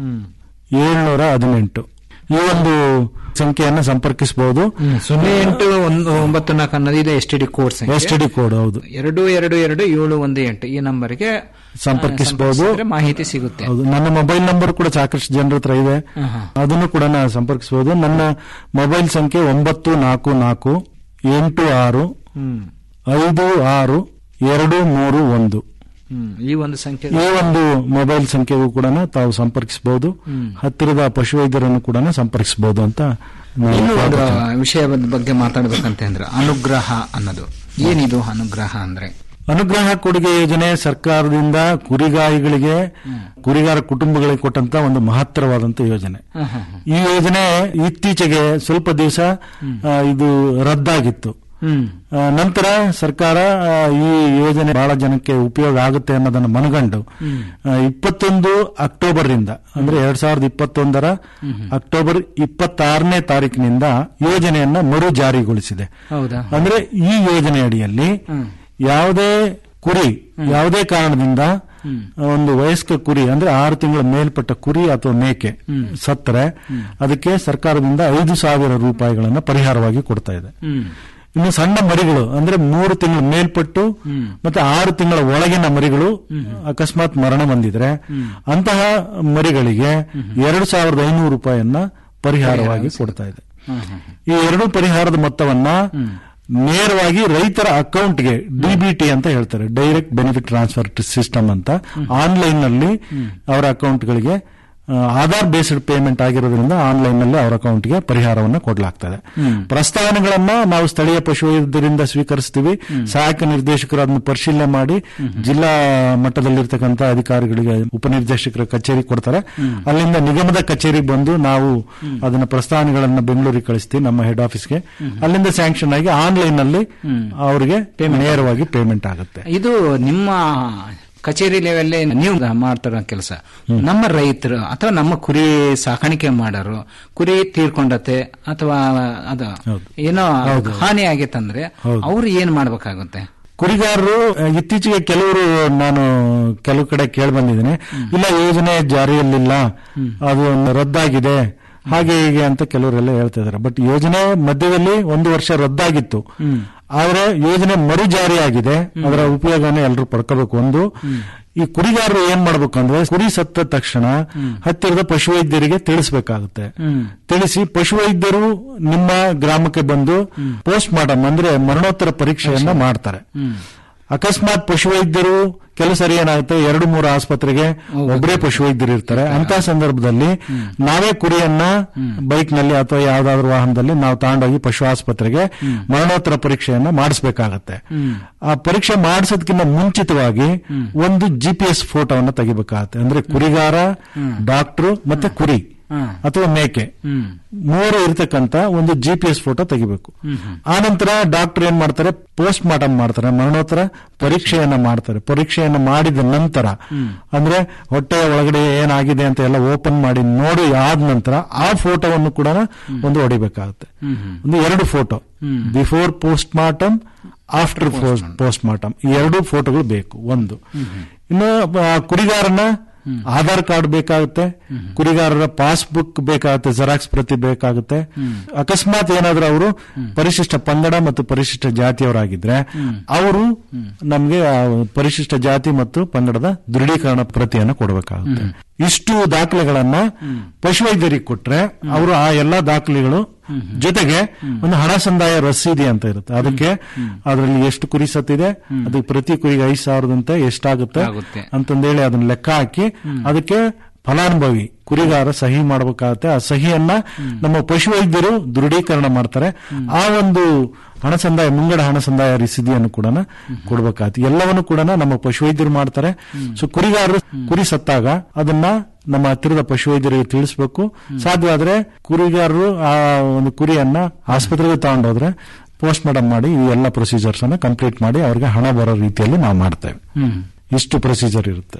ಏಳ್ನೂರ ಹದಿನೆಂಟು ಈ ಒಂದು ಸಂಖ್ಯೆಯನ್ನು ಸಂಪರ್ಕಿಸಬಹುದು ಸೊನ್ನೆ ಎಂಟು ಒಂದು ಒಂಬತ್ತು ನಾಲ್ಕು ಅನ್ನೋದು ಇದೆ S T D code S T D code ಹೌದು ಎರಡು ಎರಡು ಎರಡು ಏಳು ಒಂದು ಎಂಟು ಈ ನಂಬರ್ಗೆ ಸಂಪರ್ಕಿಸಬಹುದು ಮಾಹಿತಿ ಸಿಗುತ್ತೆ ಹೌದು ನನ್ನ ಮೊಬೈಲ್ ನಂಬರ್ ಕೂಡ ಸಾಕಷ್ಟು ಜನರ ಹತ್ರ ಇದೆ ಅದನ್ನು ಕೂಡ ನಾನು ಸಂಪರ್ಕಿಸಬಹುದು ನನ್ನ ಮೊಬೈಲ್ ಸಂಖ್ಯೆ ಒಂಬತ್ತು ನಾಲ್ಕು ನಾಲ್ಕು ಎಂಟು ಆರು ಐದು ಆರು ಎರಡು ಮೂರು ಒಂದು ಹ್ಮ್. ಈ ಒಂದು ಸಂಖ್ಯೆ ಈ ಒಂದು ಮೊಬೈಲ್ ಸಂಖ್ಯೆಗೂ ಕೂಡ ತಾವು ಸಂಪರ್ಕಿಸಬಹುದು ಹತ್ತಿರದ ಪಶುವೈದ್ಯರನ್ನು ಕೂಡ ಸಂಪರ್ಕಿಸಬಹುದು ಅಂತ ನಾನು ಇನ್ನು ಒಂದು ಹೇಳ್ತೀನಿ. ವಿಷಯದ ಬಗ್ಗೆ ಮಾತಾಡ್ಬೇಕಂತ ಅಂದ್ರೆ ಅನುಗ್ರಹ ಅನ್ನೋದು ಏನಿದು ಅನುಗ್ರಹ ಅಂದ್ರೆ ಅನುಗ್ರಹ ಕೊಡುಗೆ ಯೋಜನೆ ಸರ್ಕಾರದಿಂದ ಕುರಿಗಾಯಿಗಳಿಗೆ ಕುರಿಗಾರ ಕುಟುಂಬಗಳಿಗೆ ಕೊಟ್ಟಂತ ಒಂದು ಮಹತ್ತರವಾದಂತ ಯೋಜನೆ ಈ ಯೋಜನೆ ಇತ್ತೀಚೆಗೆ ಸ್ವಲ್ಪ ದಿವಸ ಆ, ಇದು ರದ್ದಾಗಿತ್ತು ಆ, ನಂತರ ಸರ್ಕಾರ ಆ, ಈ ಯೋಜನೆ ಬಹಳ ಜನಕ್ಕೆ ಉಪಯೋಗ ಆಗುತ್ತೆ ಅನ್ನೋದನ್ನು ಮನಗಂಡು ಆ, ಇಪ್ಪತ್ತೊಂದು ಅಕ್ಟೋಬರ್ ರಿಂದ ಅಂದ್ರೆ ಎರಡ್ ಸಾವಿರದ ಇಪ್ಪತ್ತೊಂದರ ಅಕ್ಟೋಬರ್ ಇಪ್ಪತ್ತಾರನೇ ತಾರೀಕಿನಿಂದ ಯೋಜನೆಯನ್ನ ಮರು ಜಾರಿಗೊಳಿಸಿದೆ ಹೌದಾ ಅಂದ್ರೆ ಈ ಯೋಜನೆ ಅಡಿಯಲ್ಲಿ ಯಾವುದೇ ಕುರಿ ಯಾವುದೇ ಕಾರಣದಿಂದ ಒಂದು ವಯಸ್ಕ ಕುರಿ ಅಂದ್ರೆ ಆರು ತಿಂಗಳ ಮೇಲ್ಪಟ್ಟ ಕುರಿ ಅಥವಾ ಮೇಕೆ ಸತ್ತರೆ ಅದಕ್ಕೆ ಸರ್ಕಾರದಿಂದ ಐದು ಸಾವಿರ ರೂಪಾಯಿಗಳನ್ನ ಪರಿಹಾರವಾಗಿ ಕೊಡ್ತಾ ಇದೆ ಇನ್ನು ಸಣ್ಣ ಮರಿಗಳು ಅಂದ್ರೆ ಮೂರು ತಿಂಗಳ ಮೇಲ್ಪಟ್ಟು ಮತ್ತೆ ಆರು ತಿಂಗಳ ಒಳಗಿನ ಮರಿಗಳು ಅಕಸ್ಮಾತ್ ಮರಣ ಹೊಂದಿದ್ರೆ ಅಂತಹ ಮರಿಗಳಿಗೆ ಎರಡು ಸಾವಿರದ ಐನೂರು ರೂಪಾಯಿಯನ್ನ ಪರಿಹಾರವಾಗಿ ಕೊಡ್ತಾ ಇದೆ ಈ ಎರಡು ಪರಿಹಾರದ ಮೊತ್ತವನ್ನ ನೇರವಾಗಿ ರೈತರ ಅಕೌಂಟ್ಗೆ ಡಿಬಿಟಿ ಅಂತ ಹೇಳ್ತಾರೆ ಡೈರೆಕ್ಟ್ ಬೆನಿಫಿಟ್ ಟ್ರಾನ್ಸ್ಫರ್ ಸಿಸ್ಟಮ್ ಅಂತ ಆನ್ಲೈನ್ ನಲ್ಲಿ ಅವರ ಅಕೌಂಟ್ಗಳಿಗೆ ಆ, ಆಧಾರ್ ಬೇಸ್ಡ್ ಪೇಮೆಂಟ್ ಆಗಿರೋದ್ರಿಂದ ಆನ್ಲೈನ್ ನಲ್ಲಿ ಅವರ ಅಕೌಂಟ್ಗೆ ಪರಿಹಾರವನ್ನು ಕೊಡಲಾಗ್ತದೆ ಪ್ರಸ್ತಾವನೆಗಳನ್ನ ನಾವು ಸ್ಥಳೀಯ ಪಶುವೈದ್ಯರಿಂದ ಸ್ವೀಕರಿಸ್ತೀವಿ ಸಹಾಯಕ ನಿರ್ದೇಶಕರು ಅದನ್ನು ಪರಿಶೀಲನೆ ಮಾಡಿ ಜಿಲ್ಲಾ ಮಟ್ಟದಲ್ಲಿರ್ತಕ್ಕಂಥ ಅಧಿಕಾರಿಗಳಿಗೆ ಉಪನಿರ್ದೇಶಕರ ಕಚೇರಿ ಕೊಡ್ತಾರೆ ಅಲ್ಲಿಂದ ನಿಗಮದ ಕಚೇರಿಗೆ ಬಂದು ನಾವು ಅದನ್ನ ಪ್ರಸ್ತಾವನೆಗಳನ್ನ ಬೆಂಗಳೂರಿಗೆ ಕಳಿಸ್ತೀವಿ ನಮ್ಮ ಹೆಡ್ ಆಫೀಸ್ಗೆ ಅಲ್ಲಿಂದ ಸ್ಯಾಂಕ್ಷನ್ ಆಗಿ ಆನ್ಲೈನ್ ನಲ್ಲಿ ಅವರಿಗೆ ನೇರವಾಗಿ ಪೇಮೆಂಟ್ ಆಗುತ್ತೆ ಇದು ನಿಮ್ಮ ಕಚೇರಿ ಲೆವೆಲ್ ನೀವು ಮಾಡ್ತಿರೋ ಕೆಲಸ ನಮ್ಮ ರೈತರು ಅಥವಾ ನಮ್ಮ ಕುರಿ ಸಾಕಾಣಿಕೆ ಮಾಡೋರು ಕುರಿ ತೀರ್ಕೊಂಡತೆ ಅಥವಾ ಅದು ಏನೋ ಹಾನಿ ಆಗೈತಂದ್ರೆ ಅವ್ರು ಏನ್ ಮಾಡ್ಬೇಕಾಗುತ್ತೆ ಕುರಿಗಾರರು ಅಹ್, ಇತ್ತೀಚೆಗೆ ಕೆಲವರು ನಾನು ಕೆಲವು ಕಡೆ ಕೇಳಿ ಬಂದಿದ್ದೀನಿ ಇಲ್ಲ ಯೋಜನೆ ಜಾರಿಯಲ್ಲಿಲ್ಲ ಅದು ರದ್ದಾಗಿದೆ ಹಾಗೆ ಹೀಗೆ ಅಂತ ಕೆಲವರೆಲ್ಲ ಹೇಳ್ತಾ ಇದಾರೆ ಬಟ್ ಯೋಜನೆ ಮಧ್ಯದಲ್ಲಿ ಒಂದು ವರ್ಷ ರದ್ದಾಗಿತ್ತು ಆದ್ರೆ ಯೋಜನೆ ಮರು ಜಾರಿಯಾಗಿದೆ ಅದರ ಉಪಯೋಗನ ಎಲ್ಲರೂ ಪಡ್ಕೋಬೇಕು ಒಂದು ಈ ಕುರಿಗಾರರು ಏನ್ ಮಾಡ್ಬೇಕು ಅಂದ್ರೆ ಕುರಿ ಸತ್ತ ತಕ್ಷಣ ಹತ್ತಿರದ ಪಶುವೈದ್ಯರಿಗೆ ತಿಳಿಸಬೇಕಾಗುತ್ತೆ ತಿಳಿಸಿ ಪಶುವೈದ್ಯರು ನಿಮ್ಮ ಗ್ರಾಮಕ್ಕೆ ಬಂದು ಪೋಸ್ಟ್ ಮಾರ್ಟಮ್ ಅಂದ್ರೆ ಮರಣೋತ್ತರ ಪರೀಕ್ಷೆಯನ್ನ ಮಾಡ್ತಾರೆ ಅಕಸ್ಮಾತ್ ಪಶುವೈದ್ಯರು ಕೆಲವು ಸರಿ ಏನಾಗುತ್ತೆ ಎರಡು ಮೂರು ಆಸ್ಪತ್ರೆಗೆ ಒಬ್ಬರೇ ಪಶುವೈದ್ಯರು ಇರ್ತಾರೆ ಅಂತ ಸಂದರ್ಭದಲ್ಲಿ ನಾವೇ ಕುರಿಯನ್ನ ಬೈಕ್ ನಲ್ಲಿ ಅಥವಾ ಯಾವ್ದಾದ್ರು ವಾಹನದಲ್ಲಿ ನಾವು ತಗೊಂಡೋಗಿ ಪಶು ಆಸ್ಪತ್ರೆಗೆ ಮರಣೋತ್ತರ ಪರೀಕ್ಷೆಯನ್ನ ಮಾಡಿಸ್ಬೇಕಾಗತ್ತೆ ಆ ಪರೀಕ್ಷೆ ಮಾಡಿಸೋದಕ್ಕಿಂತ ಮುಂಚಿತವಾಗಿ ಒಂದು ಜಿ ಪಿ ಎಸ್ ಫೋಟೋವನ್ನ ತೆಗಿಬೇಕಾಗತ್ತೆ ಅಂದ್ರೆ ಕುರಿಗಾರ ಡಾಕ್ಟ್ರು ಮತ್ತೆ ಕುರಿ ಅಥವಾ ಮೇಕೆ ಮೂರು ಇರತಕ್ಕಂತ ಒಂದು ಜಿ ಪಿ ಎಸ್ ಫೋಟೋ ತೆಗಿಬೇಕು ಆನಂತರ ಡಾಕ್ಟರ್ ಏನ್ ಮಾಡ್ತಾರೆ ಪೋಸ್ಟ್ ಮಾರ್ಟಮ್ ಮಾಡ್ತಾರೆ ಮರಣೋತ್ತರ ಪರೀಕ್ಷೆಯನ್ನ ಮಾಡ್ತಾರೆ ಪರೀಕ್ಷೆಯನ್ನ ಮಾಡಿದ ನಂತರ ಅಂದ್ರೆ ಹೊಟ್ಟೆಯ ಒಳಗಡೆ ಏನಾಗಿದೆ ಅಂತ ಎಲ್ಲ ಓಪನ್ ಮಾಡಿ ನೋಡಿ ಆದ ನಂತರ ಆ ಫೋಟೋವನ್ನು ಕೂಡ ಒಂದು ಹೊಡಿಬೇಕಾಗುತ್ತೆ ಒಂದು ಎರಡು photo before post mortem after post mortem ಈ ಎರಡು ಫೋಟೋಗಳು ಬೇಕು ಒಂದು ಇನ್ನು ಆ, ಕುರಿಗಾರನ ಆಧಾರ್ ಕಾರ್ಡ್ ಬೇಕಾಗುತ್ತೆ ಕುರಿಗಾರರ ಪಾಸ್ಬುಕ್ ಬೇಕಾಗುತ್ತೆ ಜೆರಾಕ್ಸ್ ಪ್ರತಿ ಬೇಕಾಗುತ್ತೆ ಅಕಸ್ಮಾತ್ ಏನಾದ್ರೂ ಅವರು ಪರಿಶಿಷ್ಟ ಪಂಗಡ ಮತ್ತು ಪರಿಶಿಷ್ಟ ಜಾತಿಯವರಾಗಿದ್ರೆ ಅವರು ನಮ್ಗೆ ಆ ಪರಿಶಿಷ್ಟ ಜಾತಿ ಮತ್ತು ಪಂಗಡದ ದೃಢೀಕರಣ ಪ್ರತಿಯನ್ನು ಕೊಡಬೇಕಾಗುತ್ತೆ ಇಷ್ಟು ದಾಖಲೆಗಳನ್ನ ಪಶುವೈದ್ಯರಿಗೆ ಕೊಟ್ರೆ ಅವರು ಆ ಎಲ್ಲಾ ದಾಖಲೆಗಳು ಜೊತೆಗೆ ಒಂದು ಹಣ ಸಂದಾಯ ರಸೀದಿ ಅಂತ ಇರುತ್ತೆ ಅದಕ್ಕೆ ಅದರಲ್ಲಿ ಎಷ್ಟು ಕುರಿ ಸತ್ತಿದೆ ಅದಕ್ಕೆ ಪ್ರತಿ ಕುರಿಗೆ ಐದು ಸಾವಿರದಂತೆ ಎಷ್ಟಾಗುತ್ತೆ ಆಗುತ್ತೆ. ಅಂತಂದೇಳಿ ಅದನ್ನ ಲೆಕ್ಕ ಹಾಕಿ ಅದಕ್ಕೆ ಫಲಾನುಭವಿ ಕುರಿಗಾರ ಸಹಿ ಮಾಡಬೇಕಾಗತ್ತೆ ಆ ಸಹಿಯನ್ನ ನಮ್ಮ ಪಶುವೈದ್ಯರು ದೃಢೀಕರಣ ಮಾಡ್ತಾರೆ ಆ ಒಂದು ಹಣ ಸಂದಾಯ ಮುಂಗಡ ಹಣ ಸಂದಾಯ ರಸೀದಿಯನ್ನು ಕೂಡ ಕೊಡಬೇಕಾಗತ್ತೆ ಎಲ್ಲವನ್ನು ಕೂಡ ನಮ್ಮ ಪಶುವೈದ್ಯರು ಮಾಡ್ತಾರೆ ಸೊ ಕುರಿಗಾರರು ಕುರಿ ಸತ್ತಾಗ ಅದನ್ನ ನಮ್ಮ ಹತ್ತಿರದ ಪಶುವೈದ್ಯರಿಗೆ ತಿಳಿಸಬೇಕು ಸಾಧ್ಯವಾದ್ರೆ ಕುರಿಗಾರರು ಆ ಒಂದು ಕುರಿಯನ್ನ ಆಸ್ಪತ್ರೆಗೆ ತಗೊಂಡೋದ್ರೆ ಪೋಸ್ಟ್ ಮಾರ್ಟಮ್ ಮಾಡಿ ಈ ಎಲ್ಲ ಪ್ರೊಸೀಜರ್ಸ್ ಅನ್ನ ಕಂಪ್ಲೀಟ್ ಮಾಡಿ ಅವ್ರಿಗೆ ಹಣ ಬರೋ ರೀತಿಯಲ್ಲಿ ನಾವು ಮಾಡ್ತೇವೆ ಇಷ್ಟು ಪ್ರೊಸೀಜರ್ ಇರುತ್ತೆ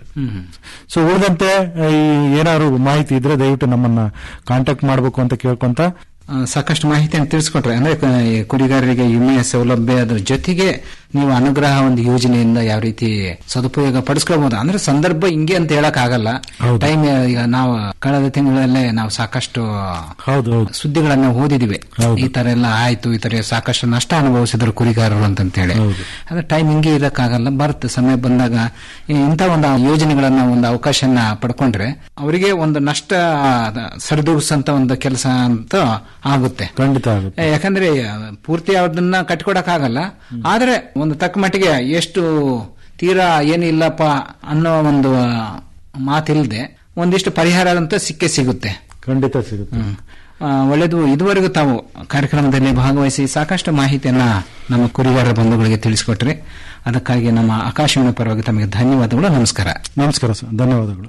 ಸೊ ಉಳಿದಂತೆ ಈ ಏನಾದ್ರು ಮಾಹಿತಿ ಇದ್ರೆ ದಯವಿಟ್ಟು ನಮ್ಮನ್ನ ಕಾಂಟ್ಯಾಕ್ಟ್ ಮಾಡಬೇಕು ಅಂತ ಕೇಳ್ಕೊಂತ ಆ, ಸಾಕಷ್ಟು ಮಾಹಿತಿಯನ್ನು ತಿಳಿಸ್ಕೊಟ್ರೆ ಅಂದ್ರೆ ಕ- ಈ ಕುರಿಗಾರರಿಗೆ ವಿಮೆಯ ಸೌಲಭ್ಯದ ಜೊತೆಗೆ ನೀವು ಅನುಗ್ರಹ ಒಂದು ಯೋಜನೆಯಿಂದ ಯಾವ ರೀತಿ ಸದುಪಯೋಗ ಪಡಿಸ್ಕೊಳ್ಬಹುದು ಅಂದ್ರೆ ಸಂದರ್ಭ ಹಿಂಗೆ ಅಂತ ಹೇಳಕ್ ಆಗಲ್ಲ ಟೈಮ್ ಈಗ ನಾವು ಕಳೆದ ತಿಂಗಳಲ್ಲೇ ನಾವು ಸಾಕಷ್ಟು ಹೌದು ಸುದ್ದಿಗಳನ್ನ ಓದಿದಿವಿ ಈ ತರ ಎಲ್ಲ ಆಯ್ತು ಈ ತರ ಸಾಕಷ್ಟು ನಷ್ಟ ಅನುಭವಿಸಿದ್ರು ಕುರಿಗಾರರು ಅಂತಂತೇಳಿ ಅದ್ರ ಟೈಮ್ ಹಿಂಗೆ ಇರಕ್ಕಾಗಲ್ಲ ಬರುತ್ತೆ ಸಮಯ ಬಂದಾಗ ಈ ಇಂಥ ಒಂದು ಯೋಜನೆಗಳನ್ನ ಒಂದು ಅವಕಾಶನ ಪಡ್ಕೊಂಡ್ರೆ ಅವರಿಗೆ ಒಂದು ನಷ್ಟ ಸರಿದೂಗಿಸಂತ ಒಂದು ಕೆಲಸ ಅಂತ ಆಗುತ್ತೆ ಖಂಡಿತ ಆಗುತ್ತೆ ಏ, ಯಾಕಂದ್ರೆ ಪೂರ್ತಿ ಅದನ್ನ ಕಟ್ಕೊಡಕ್ ಆಗಲ್ಲ ಆದ್ರೆ ಒಂದು ತಕ್ಕ ಮಟ್ಟಿಗೆ ಎಷ್ಟು ತೀರಾ ಏನಿಲ್ಲಪ್ಪ ಅನ್ನೋ ಒಂದು ಮಾತಿಲ್ದೆ ಒಂದಿಷ್ಟು ಪರಿಹಾರ ಅಂತ ಸಿಕ್ಕೇ ಸಿಗುತ್ತೆ ಖಂಡಿತ ಸಿಗುತ್ತೆ ಆ, ಒಳ್ಳೆಯದು ಇದುವರೆಗೂ ತಾವು ಕಾರ್ಯಕ್ರಮದಲ್ಲಿ ಭಾಗವಹಿಸಿ ಸಾಕಷ್ಟು ಮಾಹಿತಿಯನ್ನ ನಮ್ಮ ಕುರಿಗಾರರ ಬಂಧುಗಳಿಗೆ ತಿಳಿಸಿಕೊಟ್ರಿ ಅದಕ್ಕಾಗಿ ನಮ್ಮ ಆಕಾಶವಾಣಿ ಪರವಾಗಿ ತಮಗೆ ಧನ್ಯವಾದಗಳು ನಮಸ್ಕಾರ ನಮಸ್ಕಾರ ಸರ್ ಧನ್ಯವಾದಗಳು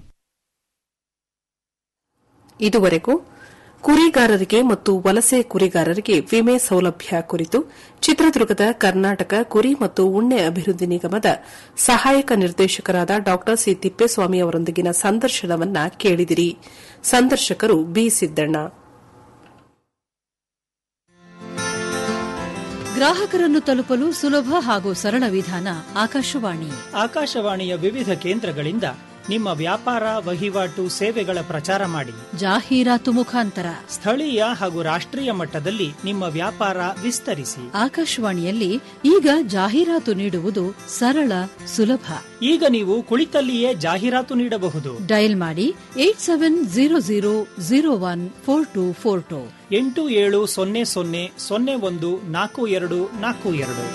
ಇದುವರೆಗೂ ಕುರಿಗಾರರಿಗೆ ಮತ್ತು ವಲಸೆ ಕುರಿಗಾರರಿಗೆ ವಿಮೆ ಸೌಲಭ್ಯ ಕುರಿತು ಚಿತ್ರದುರ್ಗದ ಕರ್ನಾಟಕ ಕುರಿ ಮತ್ತು ಉಣ್ಣೆ ಅಭಿವೃದ್ಧಿ ನಿಗಮದ ಸಹಾಯಕ ನಿರ್ದೇಶಕರಾದ ಡಾ ಸಿ ತಿಪ್ಪೇಸ್ವಾಮಿ ಅವರೊಂದಿಗಿನ ಸಂದರ್ಶನವನ್ನ ಕೇಳಿದಿರಿ ಸಂದರ್ಶಕರು ಬಿ ಸಿದ್ದಣ್ಣ ಗ್ರಾಹಕರನ್ನು ತಲುಪಲು ಸುಲಭ ಹಾಗೂ ಸರಳ ವಿಧಾನ ಆಕಾಶವಾಣಿ ಆಕಾಶವಾಣಿಯ ವಿವಿಧ ಕೇಂದ್ರಗಳಿಂದ ನಿಮ್ಮ ವ್ಯಾಪಾರ ವಹಿವಾಟು ಸೇವೆಗಳ ಪ್ರಚಾರ ಮಾಡಿ ಜಾಹೀರಾತು ಮುಖಾಂತರ ಸ್ಥಳೀಯ ಹಾಗೂ ರಾಷ್ಟ್ರೀಯ ಮಟ್ಟದಲ್ಲಿ ನಿಮ್ಮ ವ್ಯಾಪಾರ ವಿಸ್ತರಿಸಿ ಆಕಾಶವಾಣಿಯಲ್ಲಿ ಈಗ ಜಾಹೀರಾತು ನೀಡುವುದು ಸರಳ ಸುಲಭ ಈಗ ನೀವು ಕುಳಿತಲ್ಲಿಯೇ ಜಾಹೀರಾತು ನೀಡಬಹುದು ಡಯಲ್ ಮಾಡಿ eight seven zero zero zero one four two four two ಎಂಟು ಏಳು ಸೊನ್ನೆ ಸೊನ್ನೆ ಸೊನ್ನೆ ಒಂದು ನಾಲ್ಕು ಎರಡು ನಾಲ್ಕು ಎರಡು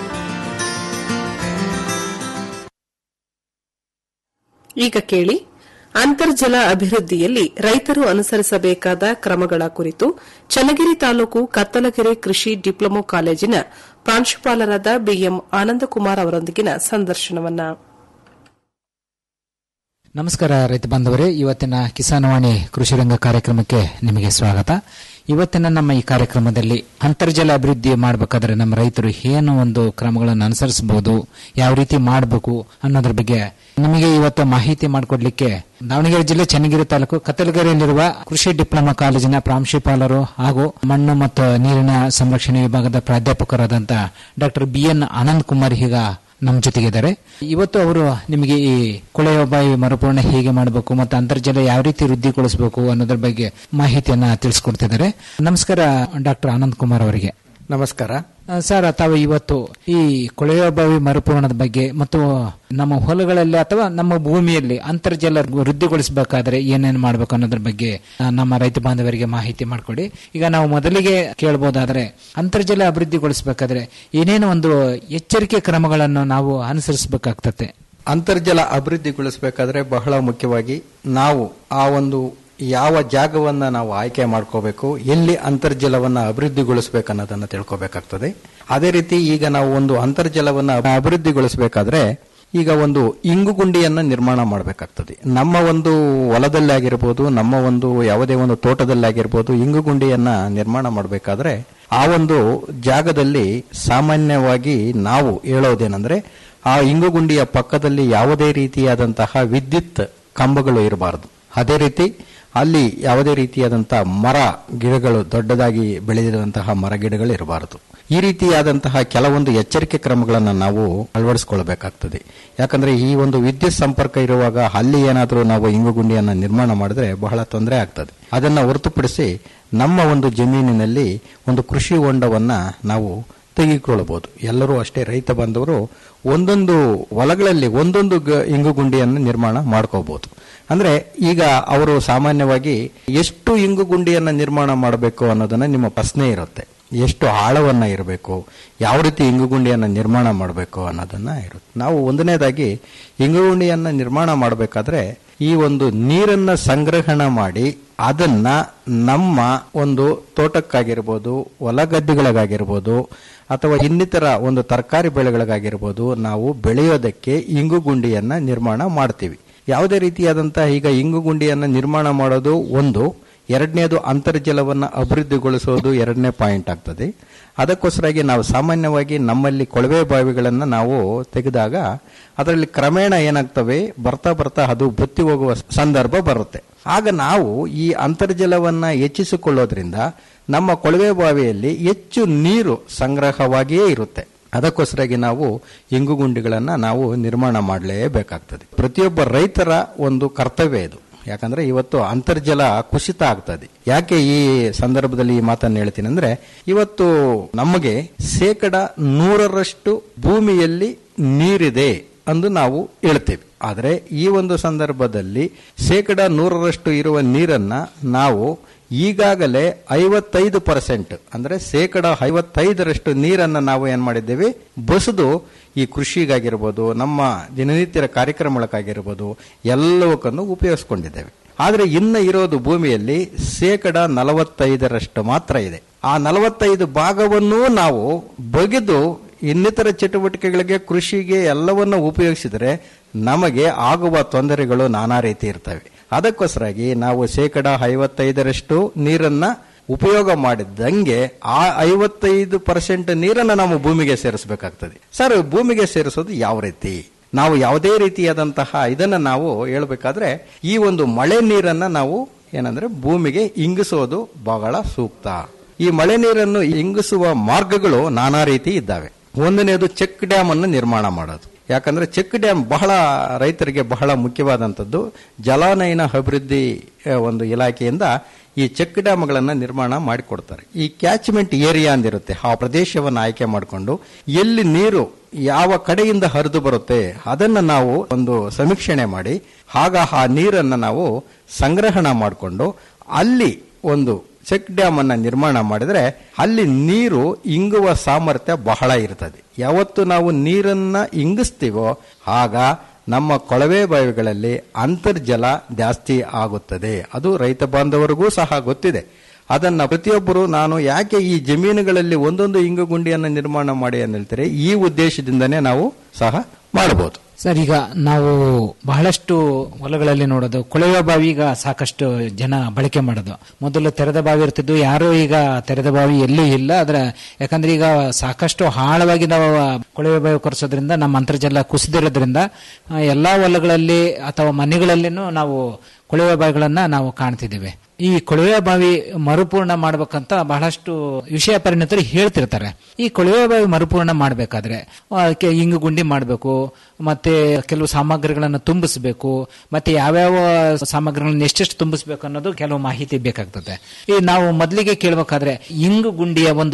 ಈಗ ಕೇಳಿ ಅಂತರ್ಜಲ ಅಭಿವೃದ್ಧಿಯಲ್ಲಿ ರೈತರು ಅನುಸರಿಸಬೇಕಾದ ಕ್ರಮಗಳ ಕುರಿತು ಚನ್ನಗಿರಿ ತಾಲೂಕು ಕತ್ತಲಗೆರೆ ಕೃಷಿ ಡಿಪ್ಲೊಮೊ ಕಾಲೇಜಿನ ಪ್ರಾಂಶುಪಾಲರಾದ ಬಿಎಂ ಆನಂದಕುಮಾರ್ ಅವರೊಂದಿಗಿನ ಸಂದರ್ಶನವನ್ನ ನಮಸ್ಕಾರ ರೈತ ಬಾಂಧವರೇ ಇವತ್ತಿನ ಕಿಸಾನವಾಣಿ ಕೃಷಿ ರಂಗ ಕಾರ್ಯಕ್ರಮಕ್ಕೆ ನಿಮಗೆ ಸ್ವಾಗತ ಇವತ್ತಿನ ನಮ್ಮ ಈ ಕಾರ್ಯಕ್ರಮದಲ್ಲಿ ಅಂತರ್ಜಲ ಅಭಿವೃದ್ಧಿ ಮಾಡಬೇಕಾದ್ರೆ ನಮ್ಮ ರೈತರು ಏನು ಒಂದು ಕ್ರಮಗಳನ್ನು ಅನುಸರಿಸಬಹುದು ಯಾವ ರೀತಿ ಮಾಡಬೇಕು ಅನ್ನೋದ್ರ ಬಗ್ಗೆ ನಮಗೆ ಇವತ್ತು ಮಾಹಿತಿ ಮಾಡಿಕೊಡ್ಲಿಕ್ಕೆ ದಾವಣಗೆರೆ ಜಿಲ್ಲೆ ಚನ್ನಗಿರಿ ತಾಲೂಕು ಕತ್ತಲಗೆರೆಯಲ್ಲಿರುವ ಕೃಷಿ ಡಿಪ್ಲೊಮಾ ಕಾಲೇಜಿನ ಪ್ರಾಂಶುಪಾಲರು ಹಾಗೂ ಮಣ್ಣು ಮತ್ತು ನೀರಿನ ಸಂರಕ್ಷಣೆ ವಿಭಾಗದ ಪ್ರಾಧ್ಯಾಪಕರಾದಂಥ doctor B N Anand Kumar ಈಗ ನಮ್ಮ ಜೊತೆಗಿದ್ದಾರೆ ಇವತ್ತು ಅವರು ನಿಮಗೆ ಈ ಕೊಳೆಯ ಬಾವಿ ಮರುಪೂರ್ಣ ಹೇಗೆ ಮಾಡಬೇಕು ಮತ್ತು ಅಂತರ್ಜಲ ಯಾವ ರೀತಿ ವೃದ್ಧಿಗೊಳಿಸಬೇಕು ಅನ್ನೋದ್ರ ಬಗ್ಗೆ ಮಾಹಿತಿಯನ್ನ ತಿಳಿಸ್ಕೊಡ್ತಿದ್ದಾರೆ ನಮಸ್ಕಾರ ಡಾಕ್ಟರ್ ಆನಂದ್ ಕುಮಾರ್ ಅವರಿಗೆ ನಮಸ್ಕಾರ ಸರ್ ತಾವು ಇವತ್ತು ಈ ಕೊಳೆಯ ಬಾವಿ ಮರುಪೂರಣದ ಬಗ್ಗೆ ಮತ್ತು ನಮ್ಮ ಹೊಲಗಳಲ್ಲಿ ಅಥವಾ ನಮ್ಮ ಭೂಮಿಯಲ್ಲಿ ಅಂತರ್ಜಲ ವೃದ್ಧಿಗೊಳಿಸಬೇಕಾದ್ರೆ ಏನೇನು ಮಾಡಬೇಕು ಅನ್ನೋದ್ರ ಬಗ್ಗೆ ಆ, ನಮ್ಮ ರೈತ ಬಾಂಧವರಿಗೆ ಮಾಹಿತಿ ಮಾಡಿಕೊಡಿ ಈಗ ನಾವು ಮೊದಲಿಗೆ ಕೇಳಬಹುದಾದ್ರೆ ಅಂತರ್ಜಲ ಅಭಿವೃದ್ಧಿಗೊಳಿಸಬೇಕಾದ್ರೆ ಏನೇನು ಒಂದು ಎಚ್ಚರಿಕೆ ಕ್ರಮಗಳನ್ನು ನಾವು ಅನುಸರಿಸಬೇಕಾಗ್ತತೆ ಅಂತರ್ಜಲ ಅಭಿವೃದ್ಧಿಗೊಳಿಸಬೇಕಾದ್ರೆ ಬಹಳ ಮುಖ್ಯವಾಗಿ ನಾವು ಆ ಒಂದು ಯಾವ ಜಾಗವನ್ನ ನಾವು ಆಯ್ಕೆ ಮಾಡ್ಕೋಬೇಕು ಎಲ್ಲಿ ಅಂತರ್ಜಲವನ್ನ ಅಭಿವೃದ್ಧಿಗೊಳಿಸಬೇಕು ಅನ್ನೋದನ್ನ ತಿಳ್ಕೊಬೇಕಾಗ್ತದೆ ಅದೇ ರೀತಿ ಈಗ ನಾವು ಒಂದು ಅಂತರ್ಜಲವನ್ನ ಅಭಿವೃದ್ಧಿಗೊಳಿಸಬೇಕಾದ್ರೆ ಈಗ ಒಂದು ಇಂಗುಗುಂಡಿಯನ್ನ ನಿರ್ಮಾಣ ಮಾಡಬೇಕಾಗ್ತದೆ ನಮ್ಮ ಒಂದು ಹೊಲದಲ್ಲಿ ಆಗಿರ್ಬೋದು ನಮ್ಮ ಒಂದು ಯಾವುದೇ ಒಂದು ತೋಟದಲ್ಲಿ ಆಗಿರ್ಬೋದು ಇಂಗುಗುಂಡಿಯನ್ನ ನಿರ್ಮಾಣ ಮಾಡಬೇಕಾದ್ರೆ ಆ ಒಂದು ಜಾಗದಲ್ಲಿ ಸಾಮಾನ್ಯವಾಗಿ ನಾವು ಹೇಳೋದೇನೆಂದ್ರೆ ಆ ಇಂಗುಗುಂಡಿಯ ಪಕ್ಕದಲ್ಲಿ ಯಾವುದೇ ರೀತಿಯಾದಂತಹ ವಿದ್ಯುತ್ ಕಂಬಗಳು ಇರಬಾರದು ಅದೇ ರೀತಿ ಅಲ್ಲಿ ಯಾವುದೇ ರೀತಿಯಾದಂತಹ ಮರ ಗಿಡಗಳು ದೊಡ್ಡದಾಗಿ ಬೆಳೆದಿರುವಂತಹ ಮರ ಗಿಡಗಳು ಇರಬಾರದು ಈ ರೀತಿಯಾದಂತಹ ಕೆಲವೊಂದು ಎಚ್ಚರಿಕೆ ಕ್ರಮಗಳನ್ನು ನಾವು ಅಳವಡಿಸಿಕೊಳ್ಬೇಕಾಗ್ತದೆ ಯಾಕಂದ್ರೆ ಈ ಒಂದು ವಿದ್ಯುತ್ ಸಂಪರ್ಕ ಇರುವಾಗ ಅಲ್ಲಿ ಏನಾದರೂ ನಾವು ಇಂಗುಗುಂಡಿಯನ್ನು ನಿರ್ಮಾಣ ಮಾಡಿದ್ರೆ ಬಹಳ ತೊಂದರೆ ಆಗ್ತದೆ ಅದನ್ನ ಹೊರತುಪಡಿಸಿ ನಮ್ಮ ಒಂದು ಜಮೀನಿನಲ್ಲಿ ಒಂದು ಕೃಷಿ ಹೊಂಡವನ್ನ ನಾವು ತೆಗೆದುಕೊಳ್ಳಬಹುದು ಎಲ್ಲರೂ ಅಷ್ಟೇ ರೈತ ಬಾಂಧವರು ಒಂದೊಂದು ಹೊಲಗಳಲ್ಲಿ ಒಂದೊಂದು ಗ- ಇಂಗುಗುಂಡಿಯನ್ನು ನಿರ್ಮಾಣ ಮಾಡ್ಕೋಬಹುದು ಅಂದ್ರೆ ಈಗ ಅವರು ಸಾಮಾನ್ಯವಾಗಿ ಎಷ್ಟು ಇಂಗುಗುಂಡಿಯನ್ನ ನಿರ್ಮಾಣ ಮಾಡಬೇಕು ಅನ್ನೋದನ್ನ ನಿಮ್ಮ ಪ್ರಶ್ನೆ ಇರುತ್ತೆ ಎಷ್ಟು ಆಳವನ್ನ ಇರಬೇಕು ಯಾವ ರೀತಿ ಇಂಗುಗುಂಡಿಯನ್ನ ನಿರ್ಮಾಣ ಮಾಡಬೇಕು ಅನ್ನೋದನ್ನ ಇರುತ್ತೆ ನಾವು ಒಂದನೇದಾಗಿ ಇಂಗುಗುಂಡಿಯನ್ನ ನಿರ್ಮಾಣ ಮಾಡಬೇಕಾದ್ರೆ ಈ ಒಂದು ನೀರನ್ನ ಸಂಗ್ರಹಣ ಮಾಡಿ ಅದನ್ನ ನಮ್ಮ ಒಂದು ತೋಟಕ್ಕಾಗಿರ್ಬೋದು ಹೊಲ ಗದ್ದೆಗಳಿಗಾಗಿರ್ಬೋದು ಅಥವಾ ಇನ್ನಿತರ ಒಂದು ತರಕಾರಿ ಬೆಳೆಗಳಿಗಾಗಿರ್ಬೋದು ನಾವು ಬೆಳೆಯೋದಕ್ಕೆ ಇಂಗುಗುಂಡಿಯನ್ನ ನಿರ್ಮಾಣ ಮಾಡ್ತೀವಿ ಯಾವುದೇ ರೀತಿಯಾದಂತಹ ಈಗ ಇಂಗುಗುಂಡಿಯನ್ನ ನಿರ್ಮಾಣ ಮಾಡೋದು ಒಂದು ಎರಡನೇದು ಅಂತರ್ಜಲವನ್ನ ಅಭಿವೃದ್ಧಿಗೊಳಿಸೋದು ಎರಡನೇ ಪಾಯಿಂಟ್ ಆಗ್ತದೆ ಅದಕ್ಕೋಸ್ಕರಾಗಿ ನಾವು ಸಾಮಾನ್ಯವಾಗಿ ನಮ್ಮಲ್ಲಿ ಕೊಳವೆ ಬಾವಿಗಳನ್ನ ನಾವು ತೆಗೆದಾಗ ಅದರಲ್ಲಿ ಕ್ರಮೇಣ ಏನಾಗ್ತವೆ ಬರ್ತಾ ಬರ್ತಾ ಅದು ಬತ್ತಿ ಹೋಗುವ ಸಂದರ್ಭ ಬರುತ್ತೆ ಆಗ ನಾವು ಈ ಅಂತರ್ಜಲವನ್ನ ಹೆಚ್ಚಿಸಿಕೊಳ್ಳೋದ್ರಿಂದ ನಮ್ಮ ಕೊಳವೆ ಬಾವಿಯಲ್ಲಿ ಹೆಚ್ಚು ನೀರು ಸಂಗ್ರಹವಾಗಿಯೇ ಇರುತ್ತೆ ಅದಕ್ಕೋಸ್ಕರಾಗಿ ನಾವು ಇಂಗುಗುಂಡಿಗಳನ್ನ ನಾವು ನಿರ್ಮಾಣ ಮಾಡಲೇಬೇಕಾಗ್ತದೆ ಪ್ರತಿಯೊಬ್ಬ ರೈತರ ಒಂದು ಕರ್ತವ್ಯ ಇದು ಯಾಕಂದ್ರೆ ಇವತ್ತು ಅಂತರ್ಜಲ ಕುಸಿತ ಆಗ್ತದೆ ಯಾಕೆ ಈ ಸಂದರ್ಭದಲ್ಲಿ ಈ ಮಾತನ್ನು ಹೇಳ್ತೀನಿ ಅಂದ್ರೆ ಇವತ್ತು ನಮಗೆ ಶೇಕಡ ನೂರರಷ್ಟು ಭೂಮಿಯಲ್ಲಿ ನೀರಿದೆ ಎಂದು ನಾವು ಹೇಳ್ತೇವೆ ಆದರೆ ಈ ಒಂದು ಸಂದರ್ಭದಲ್ಲಿ ಶೇಕಡ ನೂರರಷ್ಟು ಇರುವ ನೀರನ್ನ ನಾವು ಈಗಾಗಲೇ ಐವತ್ತೈದು ಪರ್ಸೆಂಟ್ ಅಂದ್ರೆ ಶೇಕಡ ಐವತ್ತೈದರಷ್ಟು ನೀರನ್ನ ನಾವು ಏನ್ ಮಾಡಿದ್ದೇವೆ ಬಸದು ಈ ಕೃಷಿಗಾಗಿರ್ಬೋದು ನಮ್ಮ ದಿನನಿತ್ಯದ ಕಾರ್ಯಕ್ರಮಗಳಕ್ಕಾಗಿರ್ಬೋದು ಎಲ್ಲವಕ್ಕನ್ನು ಉಪಯೋಗಿಸ್ಕೊಂಡಿದ್ದೇವೆ ಆದರೆ ಇನ್ನು ಇರೋದು ಭೂಮಿಯಲ್ಲಿ ಶೇಕಡ ನಲವತ್ತೈದರಷ್ಟು ಮಾತ್ರ ಇದೆ ಆ ನಲವತ್ತೈದು ಭಾಗವನ್ನೂ ನಾವು ಬಗೆದು ಇನ್ನಿತರ ಚಟುವಟಿಕೆಗಳಿಗೆ ಕೃಷಿಗೆ ಎಲ್ಲವನ್ನು ಉಪಯೋಗಿಸಿದರೆ ನಮಗೆ ಆಗುವ ತೊಂದರೆಗಳು ನಾನಾ ರೀತಿ ಇರ್ತವೆ ಅದಕ್ಕೋಸ್ಕರಾಗಿ ನಾವು ಶೇಕಡ ಐವತ್ತೈದರಷ್ಟು ನೀರನ್ನ ಉಪಯೋಗ ಮಾಡಿದಂಗೆ ಆ ಐವತ್ತೈದು ಪರ್ಸೆಂಟ್ ನೀರನ್ನ ನಾವು ಭೂಮಿಗೆ ಸೇರಿಸಬೇಕಾಗ್ತದೆ ಸರ್ ಭೂಮಿಗೆ ಸೇರಿಸೋದು ಯಾವ ರೀತಿ ನಾವು ಯಾವುದೇ ರೀತಿಯಾದಂತಹ ಇದನ್ನ ನಾವು ಹೇಳ್ಬೇಕಾದ್ರೆ ಈ ಒಂದು ಮಳೆ ನೀರನ್ನ ನಾವು ಏನಂದ್ರೆ ಭೂಮಿಗೆ ಇಂಗಿಸೋದು ಬಹಳ ಸೂಕ್ತ ಈ ಮಳೆ ನೀರನ್ನು ಇಂಗಿಸುವ ಮಾರ್ಗಗಳು ನಾನಾ ರೀತಿ ಇದ್ದಾವೆ ಒಂದನೇದು ಚೆಕ್ ಡ್ಯಾಮ್ ಅನ್ನು ನಿರ್ಮಾಣ ಮಾಡೋದು ಯಾಕಂದ್ರೆ ಚೆಕ್ ಡ್ಯಾಮ್ ಬಹಳ ರೈತರಿಗೆ ಬಹಳ ಮುಖ್ಯವಾದಂಥದ್ದು ಜಲಾನಯನ ಅಭಿವೃದ್ಧಿ ಆ, ಒಂದು ಇಲಾಖೆಯಿಂದ ಈ ಚೆಕ್ ಡ್ಯಾಮ್ಗಳನ್ನ ನಿರ್ಮಾಣ ಮಾಡಿಕೊಡ್ತಾರೆ ಈ ಕ್ಯಾಚ್ಮೆಂಟ್ ಏರಿಯಾ ಅಂದಿರುತ್ತೆ ಆ ಪ್ರದೇಶವನ್ನು ಆಯ್ಕೆ ಮಾಡಿಕೊಂಡು ಎಲ್ಲಿ ನೀರು ಯಾವ ಕಡೆಯಿಂದ ಹರಿದು ಬರುತ್ತೆ ಅದನ್ನ ನಾವು ಒಂದು ಸಮೀಕ್ಷಣೆ ಮಾಡಿ ಆಗ ಆ ನೀರನ್ನ ನಾವು ಸಂಗ್ರಹಣ ಮಾಡಿಕೊಂಡು ಅಲ್ಲಿ ಒಂದು ಚೆಕ್ ಡ್ಯಾಮ್ ಅನ್ನ ನಿರ್ಮಾಣ ಮಾಡಿದ್ರೆ ಅಲ್ಲಿ ನೀರು ಇಂಗುವ ಸಾಮರ್ಥ್ಯ ಬಹಳ ಇರ್ತದೆ ಯಾವತ್ತು ನಾವು ನೀರನ್ನ ಇಂಗಿಸ್ತೀವೋ ಆಗ ನಮ್ಮ ಕೊಳವೆ ಬಾವಿಗಳಲ್ಲಿ ಅಂತರ್ಜಲ ಜಾಸ್ತಿ ಆಗುತ್ತದೆ ಅದು ರೈತ ಬಾಂಧವರಿಗೂ ಸಹ ಗೊತ್ತಿದೆ ಅದನ್ನ ಪ್ರತಿಯೊಬ್ಬರು ನಾನು ಯಾಕೆ ಈ ಜಮೀನುಗಳಲ್ಲಿ ಒಂದೊಂದು ಇಂಗುಗುಂಡಿಯನ್ನು ನಿರ್ಮಾಣ ಮಾಡಿ ಅಂತ ಹೇಳ್ತಾರೆ ಈ ಉದ್ದೇಶದಿಂದನೇ ನಾವು ಸಹ ಮಾಡಬಹುದು ಸರ್ ಈಗ ನಾವು ಬಹಳಷ್ಟು ಹೊಲಗಳಲ್ಲಿ ನೋಡೋದು ಕೊಳೆಯುವ ಬಾವಿ ಈಗ ಸಾಕಷ್ಟು ಜನ ಬಳಕೆ ಮಾಡೋದು ಮೊದಲು ತೆರೆದ ಬಾವಿ ಇರ್ತಿದ್ದು ಯಾರು ಈಗ ತೆರೆದ ಬಾವಿ ಎಲ್ಲೂ ಇಲ್ಲ ಆದ್ರೆ ಯಾಕಂದ್ರೆ ಈಗ ಸಾಕಷ್ಟು ಆಳವಾಗಿ ನಾವು ಕೊಳೆಯುವ ಬಾವಿ ಕೊರೆಸೋದ್ರಿಂದ ನಮ್ಮ ಅಂತರ್ಜಲ ಕುಸಿದಿರೋದ್ರಿಂದ ಆ, ಎಲ್ಲಾ ಹೊಲಗಳಲ್ಲಿ ಅಥವಾ ಮನೆಗಳಲ್ಲಿನೂ ನಾವು ಕೊಳೆಯುವ ಬಾವಿಗಳನ್ನ ನಾವು ಕಾಣ್ತಿದ್ದೀವಿ ಈ ಕೊಳವೆ ಬಾವಿ ಮರುಪೂರ್ಣ ಮಾಡ್ಬೇಕಂತ ಬಹಳಷ್ಟು ವಿಷಯ ಪರಿಣಿತರು ಹೇಳ್ತಿರ್ತಾರೆ ಈ ಕೊಳವೆ ಬಾವಿ ಮರುಪೂರ್ಣ ಮಾಡಬೇಕಾದ್ರೆ ಅದಕ್ಕೆ ಇಂಗು ಗುಂಡಿ ಮಾಡಬೇಕು ಮತ್ತೆ ಕೆಲವು ಸಾಮಗ್ರಿಗಳನ್ನು ತುಂಬಿಸಬೇಕು ಮತ್ತೆ ಯಾವ್ಯಾವ ಸಾಮಗ್ರಿಗಳನ್ನ ಎಷ್ಟೆಷ್ಟು ತುಂಬಿಸಬೇಕು ಅನ್ನೋದು ಕೆಲವು ಮಾಹಿತಿ ಬೇಕಾಗ್ತದೆ ಈ ನಾವು ಮೊದಲಿಗೆ ಕೇಳಬೇಕಾದ್ರೆ ಇಂಗು ಗುಂಡಿಯ ಒಂದು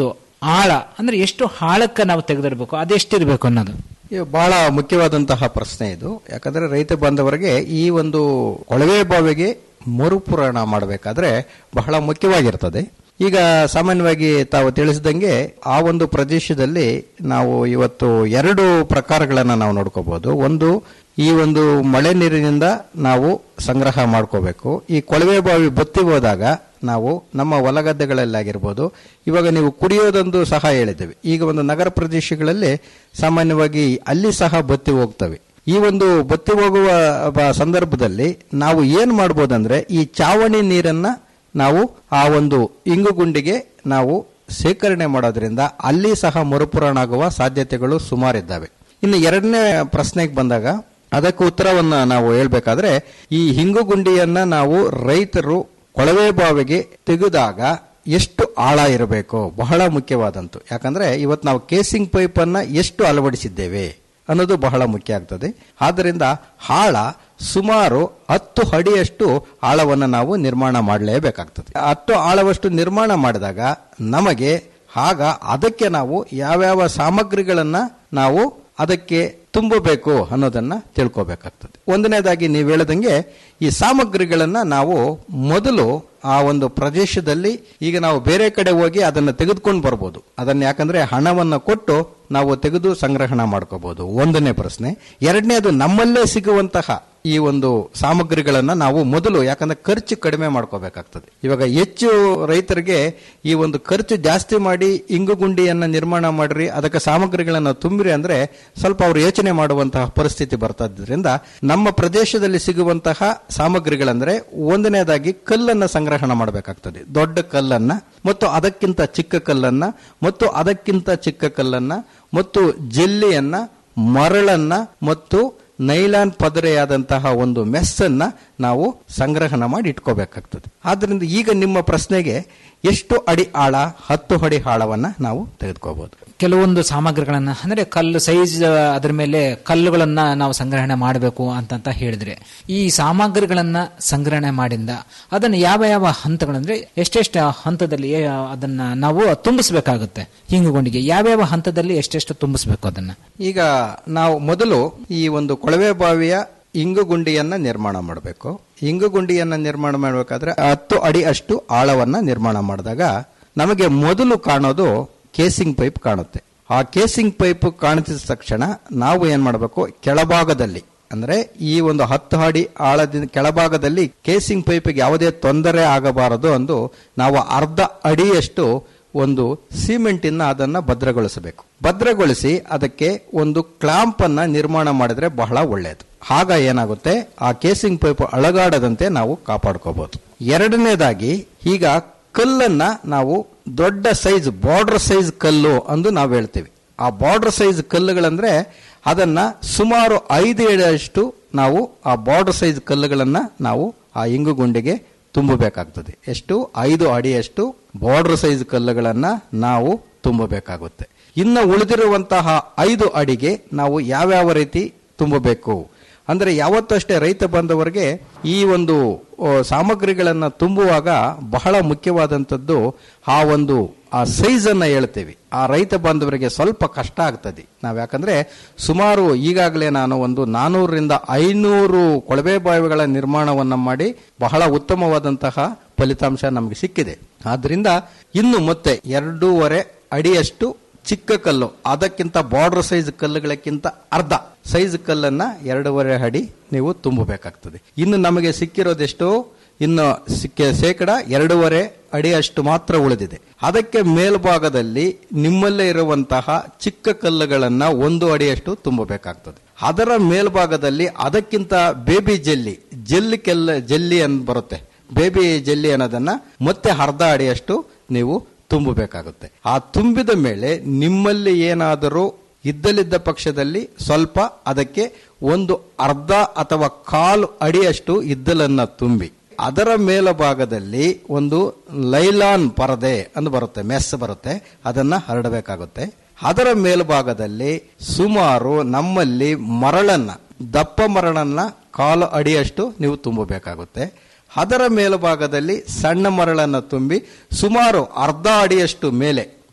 ಆಳ ಅಂದ್ರೆ ಎಷ್ಟು ಆಳಕ್ಕೆ ನಾವು ತೆಗೆದಿರ್ಬೇಕು ಅದೆಷ್ಟಿರ್ಬೇಕು ಅನ್ನೋದು ಇದು ಬಹಳ ಮುಖ್ಯವಾದಂತಹ ಪ್ರಶ್ನೆ ಇದು ಯಾಕಂದ್ರೆ ರೈತ ಬಾಂಧವರಿಗೆ ಈ ಒಂದು ಕೊಳವೆ ಬಾವಿಗೆ ಮರುಪೂರಣ ಮಾಡಬೇಕಾದ್ರೆ ಬಹಳ ಮುಖ್ಯವಾಗಿರ್ತದೆ ಈಗ ಸಾಮಾನ್ಯವಾಗಿ ತಾವು ತಿಳಿಸಿದಂಗೆ ಆ ಒಂದು ಪ್ರದೇಶದಲ್ಲಿ ನಾವು ಇವತ್ತು ಎರಡು ಪ್ರಕಾರಗಳನ್ನ ನಾವು ನೋಡ್ಕೋಬಹುದು ಒಂದು ಈ ಒಂದು ಮಳೆ ನೀರಿನಿಂದ ನಾವು ಸಂಗ್ರಹ ಮಾಡ್ಕೋಬೇಕು ಈ ಕೊಳವೆ ಬಾವಿ ಬತ್ತಿ ಹೋದಾಗ ನಾವು ನಮ್ಮ ಹೊಲಗದ್ದೆಗಳಲ್ಲಾಗಿರ್ಬೋದು ಇವಾಗ ನೀವು ಕುಡಿಯೋದೊಂದು ಸಹ ಹೇಳಿದ್ದೇವೆ ಈಗ ಒಂದು ನಗರ ಪ್ರದೇಶಗಳಲ್ಲಿ ಸಾಮಾನ್ಯವಾಗಿ ಅಲ್ಲಿ ಸಹ ಬತ್ತಿ ಹೋಗ್ತವೆ ಈ ಒಂದು ಬತ್ತಿ ಹೋಗುವ ಬ- ಸಂದರ್ಭದಲ್ಲಿ ನಾವು ಏನ್ ಮಾಡ್ಬೋದಂದ್ರೆ ಈ ಚಾವಣಿ ನೀರನ್ನ ನಾವು ಆ ಒಂದು ಇಂಗುಗುಂಡಿಗೆ ನಾವು ಸೇಕರಣೆ ಮಾಡೋದ್ರಿಂದ ಅಲ್ಲಿ ಸಹ ಮರುಪೂರಣ ಆಗುವ ಸಾಧ್ಯತೆಗಳು ಸುಮಾರಿದ್ದಾವೆ ಇನ್ನು ಎರಡನೇ ಪ್ರಶ್ನೆಗೆ ಬಂದಾಗ ಅದಕ್ಕೆ ಉತ್ತರವನ್ನ ನಾವು ಹೇಳ್ಬೇಕಾದ್ರೆ ಈ ಹಿಂಗುಗುಂಡಿಯನ್ನ ನಾವು ರೈತರು ಕೊಳವೆ ಬಾವಿಗೆ ತೆಗೆದಾಗ ಎಷ್ಟು ಆಳ ಇರಬೇಕು ಬಹಳ ಮುಖ್ಯವಾದಂತು ಯಾಕಂದ್ರೆ ಇವತ್ತು ನಾವು ಕೇಸಿಂಗ್ ಪೈಪ್ ಅನ್ನ ಎಷ್ಟು ಅಳವಡಿಸಿದ್ದೇವೆ ಅನ್ನೋದು ಬಹಳ ಮುಖ್ಯ ಆಗ್ತದೆ ಆದ್ದರಿಂದ ಆಳ ಸುಮಾರು ಹತ್ತು ಅಡಿಯಷ್ಟು ಆಳವನ್ನು ನಾವು ನಿರ್ಮಾಣ ಮಾಡಲೇಬೇಕಾಗ್ತದೆ ಹತ್ತು ಆಳವಷ್ಟು ನಿರ್ಮಾಣ ಮಾಡಿದಾಗ ನಮಗೆ ಆಗ ಅದಕ್ಕೆ ನಾವು ಯಾವ್ಯಾವ ಸಾಮಗ್ರಿಗಳನ್ನ ನಾವು ಅದಕ್ಕೆ ತುಂಬಬೇಕು ಅನ್ನೋದನ್ನ ತಿಳ್ಕೋಬೇಕಾಗ್ತದೆ ಒಂದನೇದಾಗಿ ನೀವು ಹೇಳದಂಗೆ ಈ ಸಾಮಗ್ರಿಗಳನ್ನ ನಾವು ಮೊದಲು ಆ ಒಂದು ಪ್ರದೇಶದಲ್ಲಿ ಈಗ ನಾವು ಬೇರೆ ಕಡೆ ಹೋಗಿ ಅದನ್ನು ತೆಗೆದುಕೊಂಡು ಬರ್ಬೋದು ಅದನ್ನ ಯಾಕಂದ್ರೆ ಹಣವನ್ನ ಕೊಟ್ಟು ನಾವು ತೆಗೆದು ಸಂಗ್ರಹಣ ಮಾಡ್ಕೋಬಹುದು ಒಂದನೇ ಪ್ರಶ್ನೆ ಎರಡನೇದು ನಮ್ಮಲ್ಲೇ ಸಿಗುವಂತಹ ಈ ಒಂದು ಸಾಮಗ್ರಿಗಳನ್ನ ನಾವು ಮೊದಲು ಯಾಕಂದ್ರೆ ಖರ್ಚು ಕಡಿಮೆ ಮಾಡ್ಕೋಬೇಕಾಗ್ತದೆ ಇವಾಗ ಹೆಚ್ಚು ರೈತರಿಗೆ ಈ ಒಂದು ಖರ್ಚು ಜಾಸ್ತಿ ಮಾಡಿ ಇಂಗು ಗುಂಡಿಯನ್ನ ನಿರ್ಮಾಣ ಮಾಡ್ರಿ ಅದಕ್ಕೆ ಸಾಮಗ್ರಿಗಳನ್ನ ತುಂಬಿರಿ ಅಂದ್ರೆ ಸ್ವಲ್ಪ ಅವರು ಯೋಚನೆ ಮಾಡುವಂತಹ ಪರಿಸ್ಥಿತಿ ಬರ್ತದ್ರಿಂದ ನಮ್ಮ ಪ್ರದೇಶದಲ್ಲಿ ಸಿಗುವಂತಹ ಸಾಮಗ್ರಿಗಳಂದ್ರೆ ಒಂದನೇದಾಗಿ ಕಲ್ಲನ್ನ ಸಂಗ್ರಹಣ ಮಾಡಬೇಕಾಗ್ತದೆ ದೊಡ್ಡ ಕಲ್ಲನ್ನ ಮತ್ತು ಅದಕ್ಕಿಂತ ಚಿಕ್ಕ ಕಲ್ಲನ್ನ ಮತ್ತು ಅದಕ್ಕಿಂತ ಚಿಕ್ಕ ಕಲ್ಲನ್ನ ಮತ್ತು ಜೆಲ್ಲಿಯನ್ನ ಮರಳನ್ನ ಮತ್ತು ನೈಲಾನ್ ಪದರೆಯಾದಂತಹ ಒಂದು ಮೆಸ್ಸನ್ನ ನಾವು ಸಂಗ್ರಹಣ ಮಾಡಿ ಇಟ್ಕೋಬೇಕಾಗ್ತದೆ ಆದ್ರಿಂದ ಈಗ ನಿಮ್ಮ ಪ್ರಶ್ನೆಗೆ ಎಷ್ಟು ಅಡಿ ಆಳ ಹತ್ತು ಅಡಿ ಆಳವನ್ನ ನಾವು ತೆಗೆದುಕೋಬಹುದು ಕೆಲವೊಂದು ಸಾಮಗ್ರಿಗಳನ್ನ ಅಂದ್ರೆ ಕಲ್ಲು ಸೈಜ್ ಅದ್ರ ಮೇಲೆ ಕಲ್ಲುಗಳನ್ನ ನಾವು ಸಂಗ್ರಹಣೆ ಮಾಡಬೇಕು ಅಂತಂತ ಹೇಳಿದ್ರೆ ಈ ಸಾಮಗ್ರಿಗಳನ್ನ ಸಂಗ್ರಹಣೆ ಮಾಡಿಂದ ಅದನ್ನ ಯಾವ ಯಾವ ಹಂತಗಳಂದ್ರೆ ಎಷ್ಟೆಷ್ಟು ಹಂತದಲ್ಲಿ ಏ- ಅದನ್ನ ನಾವು ತುಂಬಿಸ್ಬೇಕಾಗುತ್ತೆ ಹಿಂಗುಗೊಂಡಿಗೆ ಯಾವ್ಯಾವ ಹಂತದಲ್ಲಿ ಎಷ್ಟೆಷ್ಟು ತುಂಬಿಸ್ಬೇಕು ಅದನ್ನ ಈಗ ನಾವು ಮೊದಲು ಈ ಒಂದು ಕೊಳವೆ ಬಾವಿಯ ಇಂಗು ಗುಂಡಿಯನ್ನ ನಿರ್ಮಾಣ ಮಾಡಬೇಕು ಇಂಗು ಗುಂಡಿಯನ್ನ ನಿರ್ಮಾಣ ಮಾಡಬೇಕಾದ್ರೆ ಹತ್ತು ಅಡಿ ಅಷ್ಟು ಆಳವನ್ನ ನಿರ್ಮಾಣ ಮಾಡಿದಾಗ ನಮಗೆ ಮೊದಲು ಕಾಣೋದು ಕೇಸಿಂಗ್ ಪೈಪ್ ಕಾಣುತ್ತೆ ಆ ಕೇಸಿಂಗ್ ಪೈಪ್ ಕಾಣಿಸಿದ ತಕ್ಷಣ ನಾವು ಏನ್ ಮಾಡಬೇಕು ಕೆಳಭಾಗದಲ್ಲಿ ಅಂದ್ರೆ ಈ ಒಂದು ಹತ್ತು ಅಡಿ ಆಳದಿಂದ ಕೆಳಭಾಗದಲ್ಲಿ ಕೇಸಿಂಗ್ ಪೈಪಿಗೆ ಯಾವುದೇ ತೊಂದರೆ ಆಗಬಾರದು ಎಂದು ನಾವು ಅರ್ಧ ಅಡಿಯಷ್ಟು ಒಂದು ಸಿಮೆಂಟ್ ಇನ್ನ ಅದನ್ನ ಭದ್ರಗೊಳಿಸಬೇಕು ಭದ್ರಗೊಳಿಸಿ ಅದಕ್ಕೆ ಒಂದು ಕ್ಲಾಂಪ್ ಅನ್ನ ನಿರ್ಮಾಣ ಮಾಡಿದ್ರೆ ಬಹಳ ಒಳ್ಳೆಯದು ಆಗ ಏನಾಗುತ್ತೆ ಆ ಕೇಸಿಂಗ್ ಪೈಪ್ ಅಳಗಾಡದಂತೆ ನಾವು ಕಾಪಾಡ್ಕೋಬಹುದು ಎರಡನೇದಾಗಿ ಈಗ ಕಲ್ಲನ್ನ ನಾವು ದೊಡ್ಡ ಸೈಜ್ ಬಾರ್ಡರ್ ಸೈಜ್ ಕಲ್ಲು ಅಂದು ನಾವು ಹೇಳ್ತೀವಿ ಆ ಬಾರ್ಡರ್ ಸೈಜ್ ಕಲ್ಲುಗಳಂದ್ರೆ ಅದನ್ನ ಸುಮಾರು ಐದು ಅಡಿಯಷ್ಟು ನಾವು ಆ ಬಾರ್ಡರ್ ಸೈಜ್ ಕಲ್ಲುಗಳನ್ನ ನಾವು ಆ ಇಂಗು ಗುಂಡಿಗೆ ತುಂಬಬೇಕಾಗ್ತದೆ ಎಷ್ಟು ಐದು ಅಡಿಯಷ್ಟು ಬಾರ್ಡರ್ ಸೈಜ್ ಕಲ್ಲುಗಳನ್ನ ನಾವು ತುಂಬಬೇಕಾಗುತ್ತೆ ಇನ್ನು ಉಳಿದಿರುವಂತಹ ಐದು ಅಡಿಗೆ ನಾವು ಯಾವ್ಯಾವ ರೀತಿ ತುಂಬಬೇಕು ಅಂದ್ರೆ ಯಾವತ್ತಷ್ಟೇ ರೈತ ಬಾಂಧವರಿಗೆ ಈ ಒಂದು ಆ, ಸಾಮಗ್ರಿಗಳನ್ನ ತುಂಬುವಾಗ ಬಹಳ ಮುಖ್ಯವಾದಂಥದ್ದು ಆ ಒಂದು ಆ ಸೈಜ್ ಅನ್ನ ಹೇಳ್ತೇವೆ ಆ ರೈತ ಬಾಂಧವರಿಗೆ ಸ್ವಲ್ಪ ಕಷ್ಟ ಆಗ್ತದೆ ನಾವ್ ಯಾಕಂದ್ರೆ ಸುಮಾರು ಈಗಾಗಲೇ ನಾನು ಒಂದು ನಾನೂರರಿಂದ ಐನೂರು ಕೊಳವೆ ಬಾವಿಗಳ ನಿರ್ಮಾಣವನ್ನ ಮಾಡಿ ಬಹಳ ಉತ್ತಮವಾದಂತಹ ಫಲಿತಾಂಶ ನಮಗೆ ಸಿಕ್ಕಿದೆ ಆದ್ರಿಂದ ಇನ್ನು ಮತ್ತೆ ಎರಡೂವರೆ ಅಡಿಯಷ್ಟು ಚಿಕ್ಕ ಕಲ್ಲು ಅದಕ್ಕಿಂತ ಬಾರ್ಡರ್ ಸೈಜ್ ಕಲ್ಲುಗಳಕ್ಕಿಂತ ಅರ್ಧ ಸೈಜ್ ಕಲ್ಲನ್ನ ಎರಡೂವರೆ ಅಡಿ ನೀವು ತುಂಬಬೇಕಾಗ್ತದೆ ಇನ್ನು ನಮಗೆ ಸಿಕ್ಕಿರೋದೆಷ್ಟು ಇನ್ನು ಸಿಕ್ಕ ಶೇಕಡ ಎರಡೂವರೆ ಅಡಿಯಷ್ಟು ಮಾತ್ರ ಉಳಿದಿದೆ ಅದಕ್ಕೆ ಮೇಲ್ಭಾಗದಲ್ಲಿ ನಿಮ್ಮಲ್ಲೇ ಇರುವಂತಹ ಚಿಕ್ಕ ಕಲ್ಲುಗಳನ್ನ ಒಂದು ಅಡಿಯಷ್ಟು ತುಂಬಬೇಕಾಗ್ತದೆ ಅದರ ಮೇಲ್ಭಾಗದಲ್ಲಿ ಅದಕ್ಕಿಂತ ಬೇಬಿ ಜೆಲ್ಲಿ ಜೆಲ್ಲಿ ಕೆಲ್ಲ ಜೆಲ್ಲಿ ಅಂತ ಬರುತ್ತೆ ಬೇಬಿ ಜೆಲ್ಲಿ ಅನ್ನೋದನ್ನ ಮತ್ತೆ ಅರ್ಧ ಅಡಿಯಷ್ಟು ನೀವು ತುಂಬಬೇಕಾಗುತ್ತೆ ಆ ತುಂಬಿದ ಮೇಲೆ ನಿಮ್ಮಲ್ಲಿ ಏನಾದರೂ ಇದ್ದಲಿದ್ದ ಪಕ್ಷದಲ್ಲಿ ಸ್ವಲ್ಪ ಅದಕ್ಕೆ ಒಂದು ಅರ್ಧ ಅಥವಾ ಕಾಲು ಅಡಿಯಷ್ಟು ಇದ್ದಲನ್ನ ತುಂಬಿ ಅದರ ಮೇಲಭಾಗದಲ್ಲಿ ಒಂದು ಲೈಲಾನ್ ಪರದೆ ಅಂತ ಬರುತ್ತೆ ಮೆಸ್ ಬರುತ್ತೆ ಅದನ್ನ ಹರಡಬೇಕಾಗುತ್ತೆ ಅದರ ಮೇಲ್ಭಾಗದಲ್ಲಿ ಸುಮಾರು ನಮ್ಮಲ್ಲಿ ಮರಳನ್ನ ದಪ್ಪ ಮರಳನ್ನ ಕಾಲು ಅಡಿಯಷ್ಟು ನೀವು ತುಂಬಬೇಕಾಗುತ್ತೆ ಅದರ ಮೇಲ್ಭಾಗದಲ್ಲಿ ಸಣ್ಣ ಮರಳನ್ನು ತುಂಬಿ ಸುಮಾರು ಅರ್ಧ ಅಡಿಯಷ್ಟು ಮೇಲೆ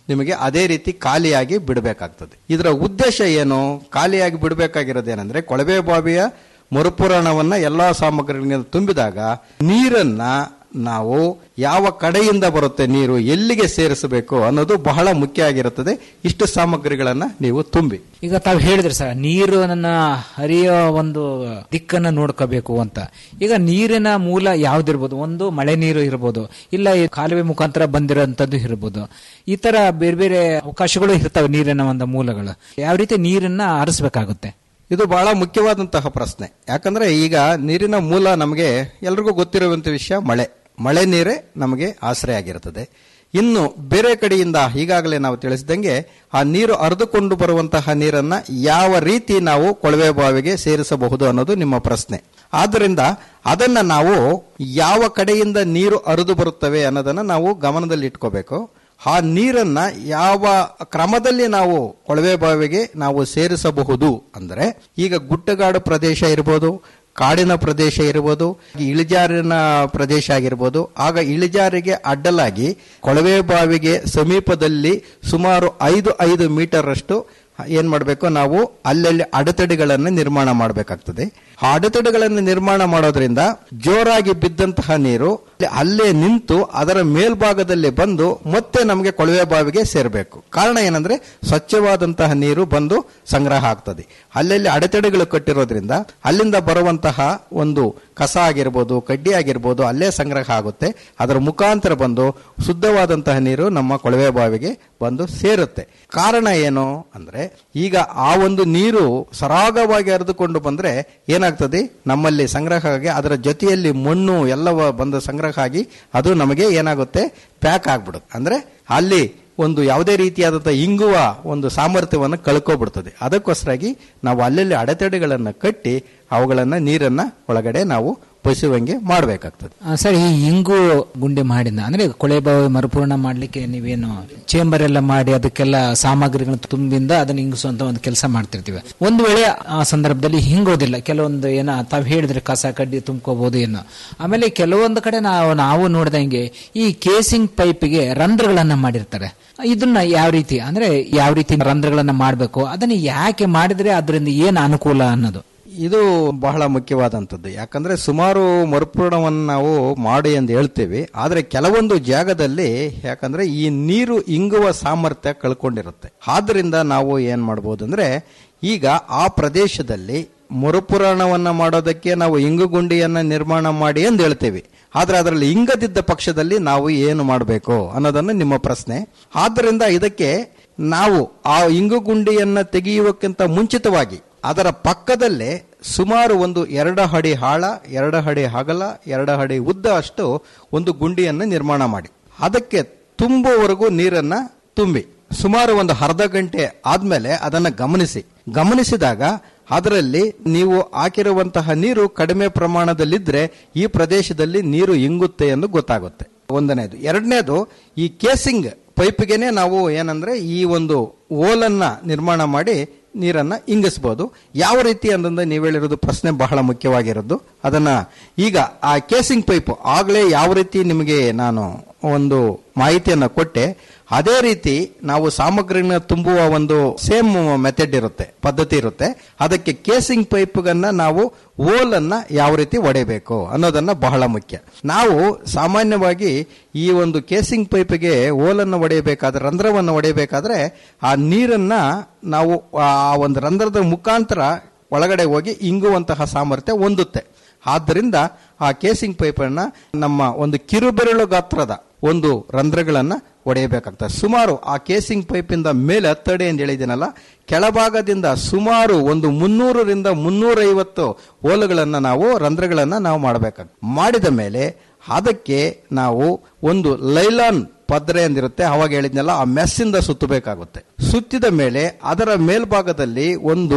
ನಿಮಗೆ ಅದೇ ರೀತಿ ಖಾಲಿಯಾಗಿ ಬಿಡಬೇಕಾಗ್ತದೆ ಇದರ ಉದ್ದೇಶ ಏನು ಖಾಲಿಯಾಗಿ ಬಿಡಬೇಕಾಗಿರೋದೇನೆಂದ್ರೆ ಕೊಳವೆ ಬಾವಿಯ ಮರುಪೂರಣವನ್ನ ಎಲ್ಲಾ ಸಾಮಗ್ರಿಗಳಿಂದ ತುಂಬಿದಾಗ ನೀರನ್ನ ನಾವು ಯಾವ ಕಡೆಯಿಂದ ಬರುತ್ತೆ ನೀರು ಎಲ್ಲಿಗೆ ಸೇರಿಸಬೇಕು ಅನ್ನೋದು ಬಹಳ ಮುಖ್ಯ ಆಗಿರುತ್ತದೆ ಇಷ್ಟು ಸಾಮಗ್ರಿಗಳನ್ನ ನೀವು ತುಂಬಿ ಈಗ ತಾವು ಹೇಳಿದ್ರಿ ಸರ್ ನೀರನ್ನ ಹರಿಯೋ ಒಂದು ದಿಕ್ಕನ್ನ ನೋಡ್ಕೋಬೇಕು ಅಂತ ಈಗ ನೀರಿನ ಮೂಲ ಯಾವ್ದಿರ್ಬೋದು ಒಂದು ಮಳೆ ನೀರು ಇರ್ಬೋದು ಇಲ್ಲ ಈ ಕಾಲುವೆ ಮುಖಾಂತರ ಬಂದಿರೋಂಥದ್ದು ಇರ್ಬೋದು ಈ ತರ ಬೇರೆ ಬೇರೆ ಅವಕಾಶಗಳು ಇರ್ತವೆ ನೀರಿನ ಒಂದು ಮೂಲಗಳು ಯಾವ ರೀತಿ ನೀರನ್ನ ಹರಿಸ್ಬೇಕಾಗುತ್ತೆ ಇದು ಬಹಳ ಮುಖ್ಯವಾದಂತಹ ಪ್ರಶ್ನೆ ಯಾಕಂದ್ರೆ ಈಗ ನೀರಿನ ಮೂಲ ನಮಗೆ ಎಲ್ರಿಗೂ ಗೊತ್ತಿರುವಂತ ವಿಷಯ ಮಳೆ ಮಳೆ ನೀರೇ ನಮಗೆ ಆಶ್ರಯ ಆಗಿರುತ್ತದೆ ಇನ್ನು ಬೇರೆ ಕಡೆಯಿಂದ ಈಗಾಗಲೇ ನಾವು ತಿಳಿಸಿದಂಗೆ ಆ ನೀರು ಹರಿದುಕೊಂಡು ಬರುವಂತಹ ನೀರನ್ನ ಯಾವ ರೀತಿ ನಾವು ಕೊಳವೆ ಬಾವಿಗೆ ಸೇರಿಸಬಹುದು ಅನ್ನೋದು ನಿಮ್ಮ ಪ್ರಶ್ನೆ ಆದ್ದರಿಂದ ಅದನ್ನ ನಾವು ಯಾವ ಕಡೆಯಿಂದ ನೀರು ಹರಿದು ಬರುತ್ತವೆ ಅನ್ನೋದನ್ನ ನಾವು ಗಮನದಲ್ಲಿ ಇಟ್ಕೋಬೇಕು ಆ ನೀರನ್ನ ಯಾವ ಕ್ರಮದಲ್ಲಿ ನಾವು ಕೊಳವೆ ಬಾವಿಗೆ ನಾವು ಸೇರಿಸಬಹುದು ಅಂದರೆ ಈಗ ಗುಡ್ಡಗಾಡು ಪ್ರದೇಶ ಇರ್ಬೋದು ಕಾಡಿನ ಪ್ರದೇಶ ಇರ್ಬೋದು ಇಳಿಜಾರಿನ ಪ್ರದೇಶ ಆಗಿರ್ಬೋದು ಆಗ ಇಳಿಜಾರಿಗೆ ಅಡ್ಡಲಾಗಿ ಕೊಳವೆ ಬಾವಿಗೆ ಸಮೀಪದಲ್ಲಿ ಸುಮಾರು ಐದು ಐದು ಮೀಟರ್ ಅಷ್ಟು ಏನ್ ಮಾಡಬೇಕು ನಾವು ಅಲ್ಲಲ್ಲಿ ಅಡೆತಡೆಗಳನ್ನು ನಿರ್ಮಾಣ ಮಾಡಬೇಕಾಗ್ತದೆ ಆ ಅಡೆತಡೆಗಳನ್ನು ನಿರ್ಮಾಣ ಮಾಡೋದ್ರಿಂದ ಜೋರಾಗಿ ಬಿದ್ದಂತಹ ನೀರು ಅಲ್ಲೇ ನಿಂತು ಅದರ ಮೇಲ್ಭಾಗದಲ್ಲಿ ಬಂದು ಮತ್ತೆ ನಮಗೆ ಕೊಳವೆ ಬಾವಿಗೆ ಸೇರಬೇಕು ಕಾರಣ ಏನಂದ್ರೆ ಸ್ವಚ್ಛವಾದಂತಹ ನೀರು ಬಂದು ಸಂಗ್ರಹ ಆಗ್ತದೆ ಅಲ್ಲಲ್ಲಿ ಅಡೆತಡೆಗಳು ಕಟ್ಟಿರೋದ್ರಿಂದ ಅಲ್ಲಿಂದ ಬರುವಂತಹ ಒಂದು ಕಸ ಆಗಿರ್ಬೋದು ಕಡ್ಡಿ ಆಗಿರ್ಬೋದು ಅಲ್ಲೇ ಸಂಗ್ರಹ ಆಗುತ್ತೆ ಅದರ ಮುಖಾಂತರ ಬಂದು ಶುದ್ಧವಾದಂತಹ ನೀರು ನಮ್ಮ ಕೊಳವೆ ಬಾವಿಗೆ ಬಂದು ಸೇರುತ್ತೆ ಕಾರಣ ಏನು ಅಂದ್ರೆ ಈಗ ಆ ಒಂದು ನೀರು ಸರಾಗವಾಗಿ ಹರಿದುಕೊಂಡು ಬಂದ್ರೆ ಏನಾಗ್ತದೆ ನಮ್ಮಲ್ಲಿ ಸಂಗ್ರಹ ಆಗಿ ಅದರ ಜೊತೆಯಲ್ಲಿ ಮಣ್ಣು ಎಲ್ಲವ ಬಂದು ಸಂಗ್ರಹ ಆಗಿ ಅದು ನಮಗೆ ಏನಾಗುತ್ತೆ ಪ್ಯಾಕ್ ಆಗ್ಬಿಡುತ್ತೆ ಅಂದ್ರೆ ಅಲ್ಲಿ ಒಂದು ಯಾವುದೇ ರೀತಿಯಾದಂತಹ ಇಂಗುವ ಒಂದು ಸಾಮರ್ಥ್ಯವನ್ನು ಕಳ್ಕೊಬಿಡ್ತದೆ ಅದಕ್ಕೋಸ್ಕರಾಗಿ ನಾವು ಅಲ್ಲಲ್ಲಿ ಅಡೆತಡೆಗಳನ್ನು ಕಟ್ಟಿ ಅವುಗಳನ್ನ ನೀರನ್ನ ಒಳಗಡೆ ನಾವು ಬಸುವಂಗೆ ಮಾಡಬೇಕಾಗ್ತದೆ ಆ, ಸರ್ ಈ ಇಂಗು ಗುಂಡಿ ಮಾಡಿದ ಅಂದ್ರೆ ಕೊಳೆ ಬಾವಿ ಮರುಪೂರ್ಣ ಮಾಡ್ಲಿಕ್ಕೆ ನೀವೇನು ಚೇಂಬರ್ ಎಲ್ಲ ಮಾಡಿ ಅದಕ್ಕೆಲ್ಲ ಸಾಮಗ್ರಿಗಳನ್ನ ತುಂಬಿಂದ ಅದನ್ನ ಇಂಗಿಸುವಂತ ಒಂದು ಕೆಲಸ ಮಾಡ್ತಿರ್ತೀವಿ ಒಂದು ವೇಳೆ ಆ ಸಂದರ್ಭದಲ್ಲಿ ಹಿಂಗೋದಿಲ್ಲ ಕೆಲವೊಂದು ಏನೋ ತಾವ್ ಹೇಳಿದ್ರೆ ಕಸ ಕಡ್ಡಿ ತುಂಬ್ಕೋಬಹುದು ಏನೋ ಆಮೇಲೆ ಕೆಲವೊಂದು ಕಡೆ ನಾವು ನಾವು ನೋಡಿದಂಗೆ ಈ ಕೇಸಿಂಗ್ ಪೈಪ್ಗೆ ರಂಧ್ರಗಳನ್ನ ಮಾಡಿರ್ತಾರೆ ಇದನ್ನ ಯಾವ ರೀತಿ ಅಂದ್ರೆ ಯಾವ ರೀತಿ ರಂಧ್ರಗಳನ್ನ ಮಾಡಬೇಕು ಅದನ್ನ ಯಾಕೆ ಮಾಡಿದ್ರೆ ಅದರಿಂದ ಏನು ಅನುಕೂಲ ಅನ್ನೋದು ಇದು ಬಹಳ ಮುಖ್ಯವಾದಂಥದ್ದು ಯಾಕಂದ್ರೆ ಸುಮಾರು ಮರುಪೂರ್ಣವನ್ನು ನಾವು ಮಾಡಿ ಎಂದು ಹೇಳ್ತೇವೆ ಆದರೆ ಕೆಲವೊಂದು ಜಾಗದಲ್ಲಿ ಯಾಕಂದ್ರೆ ಈ ನೀರು ಇಂಗುವ ಸಾಮರ್ಥ್ಯ ಕಳ್ಕೊಂಡಿರುತ್ತೆ ಆದ್ರಿಂದ ನಾವು ಏನ್ ಮಾಡ್ಬೋದು ಅಂದ್ರೆ ಈಗ ಆ ಪ್ರದೇಶದಲ್ಲಿ ಮರುಪುರಾಣವನ್ನ ಮಾಡೋದಕ್ಕೆ ನಾವು ಇಂಗುಗುಂಡಿಯನ್ನ ನಿರ್ಮಾಣ ಮಾಡಿ ಎಂದು ಹೇಳ್ತೇವೆ ಆದ್ರೆ ಅದರಲ್ಲಿ ಇಂಗದಿದ್ದ ಪಕ್ಷದಲ್ಲಿ ನಾವು ಏನು ಮಾಡಬೇಕು ಅನ್ನೋದನ್ನು ನಿಮ್ಮ ಪ್ರಶ್ನೆ ಆದ್ದರಿಂದ ಇದಕ್ಕೆ ನಾವು ಆ ಇಂಗುಗುಂಡಿಯನ್ನ ತೆಗೆಯುವಕ್ಕಿಂತ ಮುಂಚಿತವಾಗಿ ಅದರ ಪಕ್ಕದಲ್ಲೇ ಸುಮಾರು ಒಂದು ಎರಡು ಅಡಿ ಆಳ ಎರಡು ಅಡಿ ಅಗಲ ಎರಡು ಅಡಿ ಉದ್ದ ಅಷ್ಟು ಒಂದು ಗುಂಡಿಯನ್ನು ನಿರ್ಮಾಣ ಮಾಡಿ ಅದಕ್ಕೆ ತುಂಬುವವರೆಗೂ ನೀರನ್ನ ತುಂಬಿ ಸುಮಾರು ಒಂದು ಅರ್ಧ ಗಂಟೆ ಆದ್ಮೇಲೆ ಅದನ್ನ ಗಮನಿಸಿ ಗಮನಿಸಿದಾಗ ಅದರಲ್ಲಿ ನೀವು ಹಾಕಿರುವಂತಹ ನೀರು ಕಡಿಮೆ ಪ್ರಮಾಣದಲ್ಲಿದ್ರೆ ಈ ಪ್ರದೇಶದಲ್ಲಿ ನೀರು ಇಂಗುತ್ತೆ ಎಂದು ಗೊತ್ತಾಗುತ್ತೆ ಒಂದನೇದು ಎರಡನೇದು ಈ ಕೇಸಿಂಗ್ ಪೈಪ್ಗೆನೆ ನಾವು ಏನಂದ್ರೆ ಈ ಒಂದು ಓಲನ್ನ ನಿರ್ಮಾಣ ಮಾಡಿ ನೀರನ್ನ ಇಂಗಿಸಬಹುದು ಯಾವ ರೀತಿ ಅಂತಂದ್ರೆ ನೀವು ಹೇಳಿರೋದು ಪ್ರಶ್ನೆ ಬಹಳ ಮುಖ್ಯವಾಗಿರೋದು ಅದನ್ನ ಈಗ ಆ ಕೇಸಿಂಗ್ ಪೈಪ್ ಆಗ್ಲೇ ಯಾವ ರೀತಿ ನಿಮಗೆ ನಾನು ಒಂದು ಮಾಹಿತಿಯನ್ನ ಕೊಟ್ಟೆ ಅದೇ ರೀತಿ ನಾವು ಸಾಮಗ್ರಿನ ತುಂಬುವ ಒಂದು ಸೇಮ್ ಮೆಥಡ್ ಇರುತ್ತೆ ಪದ್ಧತಿ ಇರುತ್ತೆ ಅದಕ್ಕೆ ಕೇಸಿಂಗ್ ಪೈಪ್ಗನ್ನ ನಾವು ಓಲನ್ನ ಯಾವ ರೀತಿ ಒಡೆಯಬೇಕು ಅನ್ನೋದನ್ನ ಬಹಳ ಮುಖ್ಯ ನಾವು ಸಾಮಾನ್ಯವಾಗಿ ಈ ಒಂದು ಕೇಸಿಂಗ್ ಪೈಪ್ಗೆ ಓಲನ್ನು ಒಡೆಯಬೇಕಾದ್ರೆ ರಂಧ್ರವನ್ನು ಒಡೆಯಬೇಕಾದ್ರೆ ಆ ನೀರನ್ನ ನಾವು ಆ ಒಂದು ರಂಧ್ರದ ಮುಖಾಂತರ ಒಳಗಡೆ ಹೋಗಿ ಇಂಗುವಂತಹ ಸಾಮರ್ಥ್ಯ ಹೊಂದುತ್ತೆ ಆದ್ದರಿಂದ ಆ ಕೇಸಿಂಗ್ ಪೈಪನ್ನ ನಮ್ಮ ಒಂದು ಕಿರುಬೆರಳು ಗಾತ್ರದ ಒಂದು ರಂಧ್ರಗಳನ್ನ ಒಡೆಯಬೇಕಾಗ್ತದೆ ಸುಮಾರು ಆ ಕೇಸಿಂಗ್ ಪೈಪಿಂದ ಮೇಲೆ ಹತ್ತಡಿ ಅಂತ ಹೇಳಿದ್ದೀನಲ್ಲ ಕೆಳಭಾಗದಿಂದ ಸುಮಾರು ಒಂದು ಮುನ್ನೂರರಿಂದ ಮುನ್ನೂರೈವತ್ತು ಓಲುಗಳನ್ನ ನಾವು ರಂಧ್ರಗಳನ್ನ ನಾವು ಮಾಡಬೇಕಾಗ್ತದೆ ಮಾಡಿದ ಮೇಲೆ ಅದಕ್ಕೆ ನಾವು ಒಂದು ಲೈಲಾನ್ ಪದ್ರೆ ಅಂದಿರುತ್ತೆ ಅವಾಗ ಹೇಳಿದ್ನಲ್ಲ ಆ ಮೆಸ್ಸಿಂದ ಸುತ್ತಬೇಕಾಗುತ್ತೆ ಸುತ್ತಿದ ಮೇಲೆ ಅದರ ಮೇಲ್ಭಾಗದಲ್ಲಿ ಒಂದು